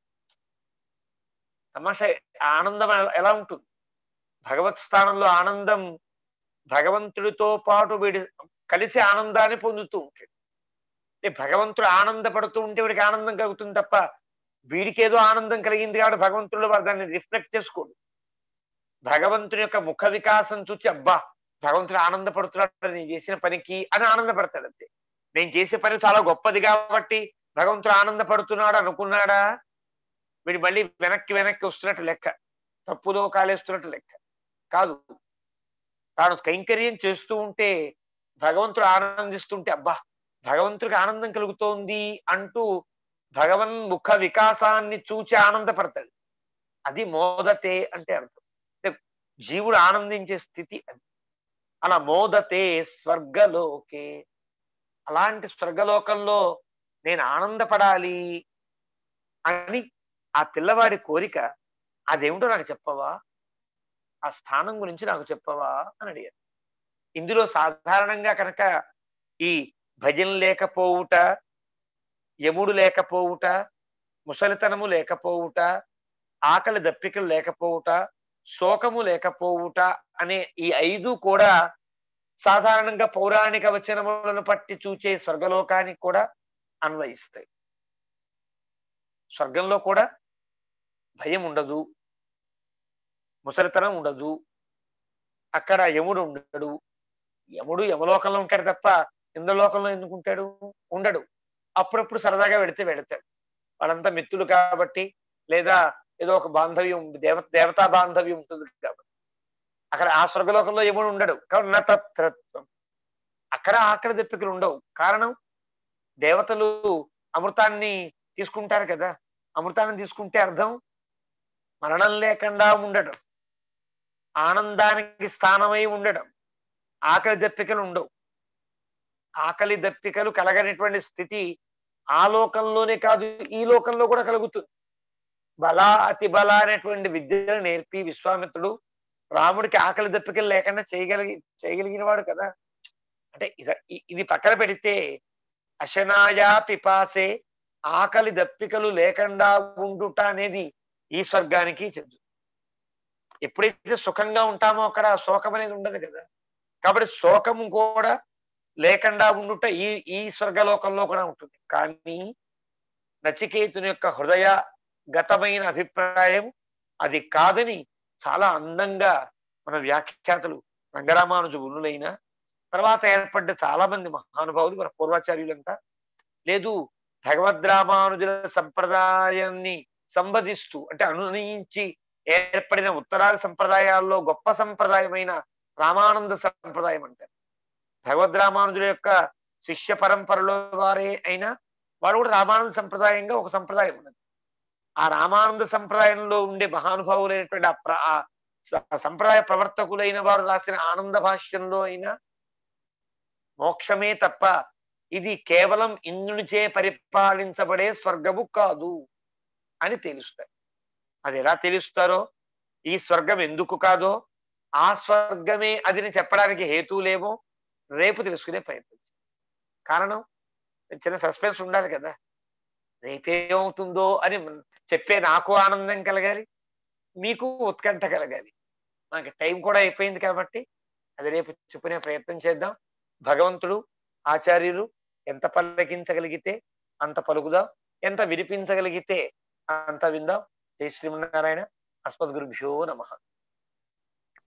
తమాషా ఆ ఆనందం ఎలా- ఎలా ఉంటుంది భగవత్ స్థానంలో ఆనందం భగవంతుడితో పాటు వీడి కలిసి ఆనందాన్ని పొందుతూ ఉంటాడు అంటే భగవంతుడు ఆనందపడుతూ ఉంటే వీడికి ఆనందం కలుగుతుంది తప్ప వీడికి ఏదో ఆనందం కలిగింది కాబట్టి భగవంతుడు వాడు దాన్ని రిఫ్లెక్ట్ చేసుకోడు భగవంతుని యొక్క ముఖ వికాసం చూసి అబ్బా భగవంతుడు ఆనందపడుతున్నాడు నేను చేసిన పనికి అని ఆనందపడతాడు అంతే నేను చేసే పని చాలా గొప్పది కాబట్టి భగవంతుడు ఆనందపడుతున్నాడు అనుకున్నాడా వీడు మళ్ళీ వెనక్కి వెనక్కి వస్తున్నట్టు లెక్క తప్పులో కాలేస్తున్నట్టు లెక్క కాదు తాను కైంకర్యం చేస్తూ ఉంటే భగవంతుడు ఆనందిస్తుంటే అబ్బా భగవంతుడికి ఆనందం కలుగుతోంది అంటూ భగవన్ ముఖ వికాసాన్ని చూచి ఆనందపడతాడు అది మోదతే అంటే అర్థం అంటే జీవుడు ఆనందించే స్థితి అది అలా మోదతే స్వర్గలోకే అలాంటి స్వర్గలోకంలో నేను ఆనందపడాలి అని ఆ పిల్లవాడి కోరిక అదేమిటో నాకు చెప్పవా ఆ స్థానం గురించి నాకు చెప్పవా అని అడిగారు ఇందులో సాధారణంగా కనుక ఈ భజన లేకపోవుట యముడు లేకపోవుట ముసలితనము లేకపోవుట ఆకలి దప్పికలు లేకపోవుట శోకము లేకపోవుట అనే ఈ ఐదు కూడా సాధారణంగా పౌరాణిక వచనములను పట్టి చూచే స్వర్గలోకానికి కూడా అన్వయిస్తాయి స్వర్గంలో కూడా భయం ఉండదు ముసలితనం ఉండదు అక్కడ యముడు ఉండడు యముడు యమలోకంలో ఉంటాడు తప్ప ఇంద్రలోకంలో ఎందుకు ఉంటాడు ఉండడు అప్పుడప్పుడు సరదాగా వెళితే వెళతాడు వాళ్ళంతా మిత్రులు కాబట్టి లేదా ఏదో ఒక బాంధవ్యం దేవ దేవతా బాంధవ్యం ఉంటుంది కాబట్టి అక్కడ ఆ స్వర్గలోకంలో యముడు ఉండడు కాబట్టి నా తత్రత్వం అక్కడ ఆకలి దప్పికలు ఉండవు కారణం దేవతలు అమృతాన్ని తీసుకుంటారు కదా అమృతాన్ని తీసుకుంటే అర్థం మరణం లేకుండా ఉండడం ఆనందానికి స్థానమై ఉండడం ఆకలి దప్పికలు ఉండవు ఆకలి దప్పికలు కలగనటువంటి స్థితి ఆ లోకంలోనే కాదు ఈ లోకంలో కూడా కలుగుతుంది బల అతి బల అనేటువంటి విద్యను నేర్పి విశ్వామిత్రుడు రాముడికి ఆకలి దప్పికలు లేకుండా చేయగలిగి చేయగలిగిన వాడు కదా అంటే ఇద- ఇ- ఇది పక్కన పెడితే అశనాయా పిపాసే ఆకలి దప్పికలు లేకుండా ఉండుట అనేది ఈ స్వర్గానికి చెందు ఎప్పుడైతే సుఖంగా ఉంటామో అక్కడ శోకం అనేది ఉండదు కదా కాబట్టి శోకము కూడా లేకుండా ఉండుట ఈ ఈ స్వర్గలోకంలో కూడా ఉంటుంది కానీ నచికేతుని యొక్క హృదయ గతమైన అభిప్రాయం అది కాదని చాలా అందంగా మన వ్యాఖ్యాతలు రంగరామానుజు గురులైన తర్వాత ఏర్పడ్డ చాలా మంది మహానుభావులు మన పూర్వాచార్యులంతా లేదు భగవద్రామానుజుల సంప్రదాయాన్ని సంబదిస్తూ అంటే అనునయించి ఏర్పడిన ఉత్తరాది సంప్రదాయాల్లో గొప్ప సంప్రదాయమైన రామానంద సంప్రదాయం అంటారు భగవద్రామానుజుల యొక్క శిష్య పరంపరలో వారే అయినా వాడు కూడా రామానంద సంప్రదాయంగా ఒక సంప్రదాయం ఉన్నది ఆ రామానంద సంప్రదాయంలో ఉండే మహానుభావులైనటువంటి ఆ ప్ర- ఆ స- సంప్రదాయ ప్రవర్తకులైన వారు రాసిన ఆనంద భాష్యంలో అయినా మోక్షమే తప్ప ఇది కేవలం ఇంద్రునిచే పరిపాలించబడే స్వర్గము కాదు అని తెలుస్తారు అది ఎలా తెలుస్తారో ఈ స్వర్గం ఎందుకు కాదో ఆ స్వర్గమే అదిని చెప్పడానికి హేతువులేమో రేపు తెలుసుకునే ప్రయత్నం చేద్దాం. కారణం చిన్న సస్పెన్స్ ఉండాలి కదా రేపేమవుతుందో అని మన- చెప్పే నాకు ఆనందం కలగాలి మీకు ఉత్కంఠ కలగాలి మనకి టైం కూడా అయిపోయింది కాబట్టి అది రేపు చెప్పుకునే ప్రయత్నం చేద్దాం భగవంతుడు ఆచార్యులు ఎంత పలికించగలిగితే అంత పలుకుదాం ఎంత వినిపించగలిగితే అంత విందాం జై శ్రీమన్నారాయణ అస్మద్గురుభ్యో నమ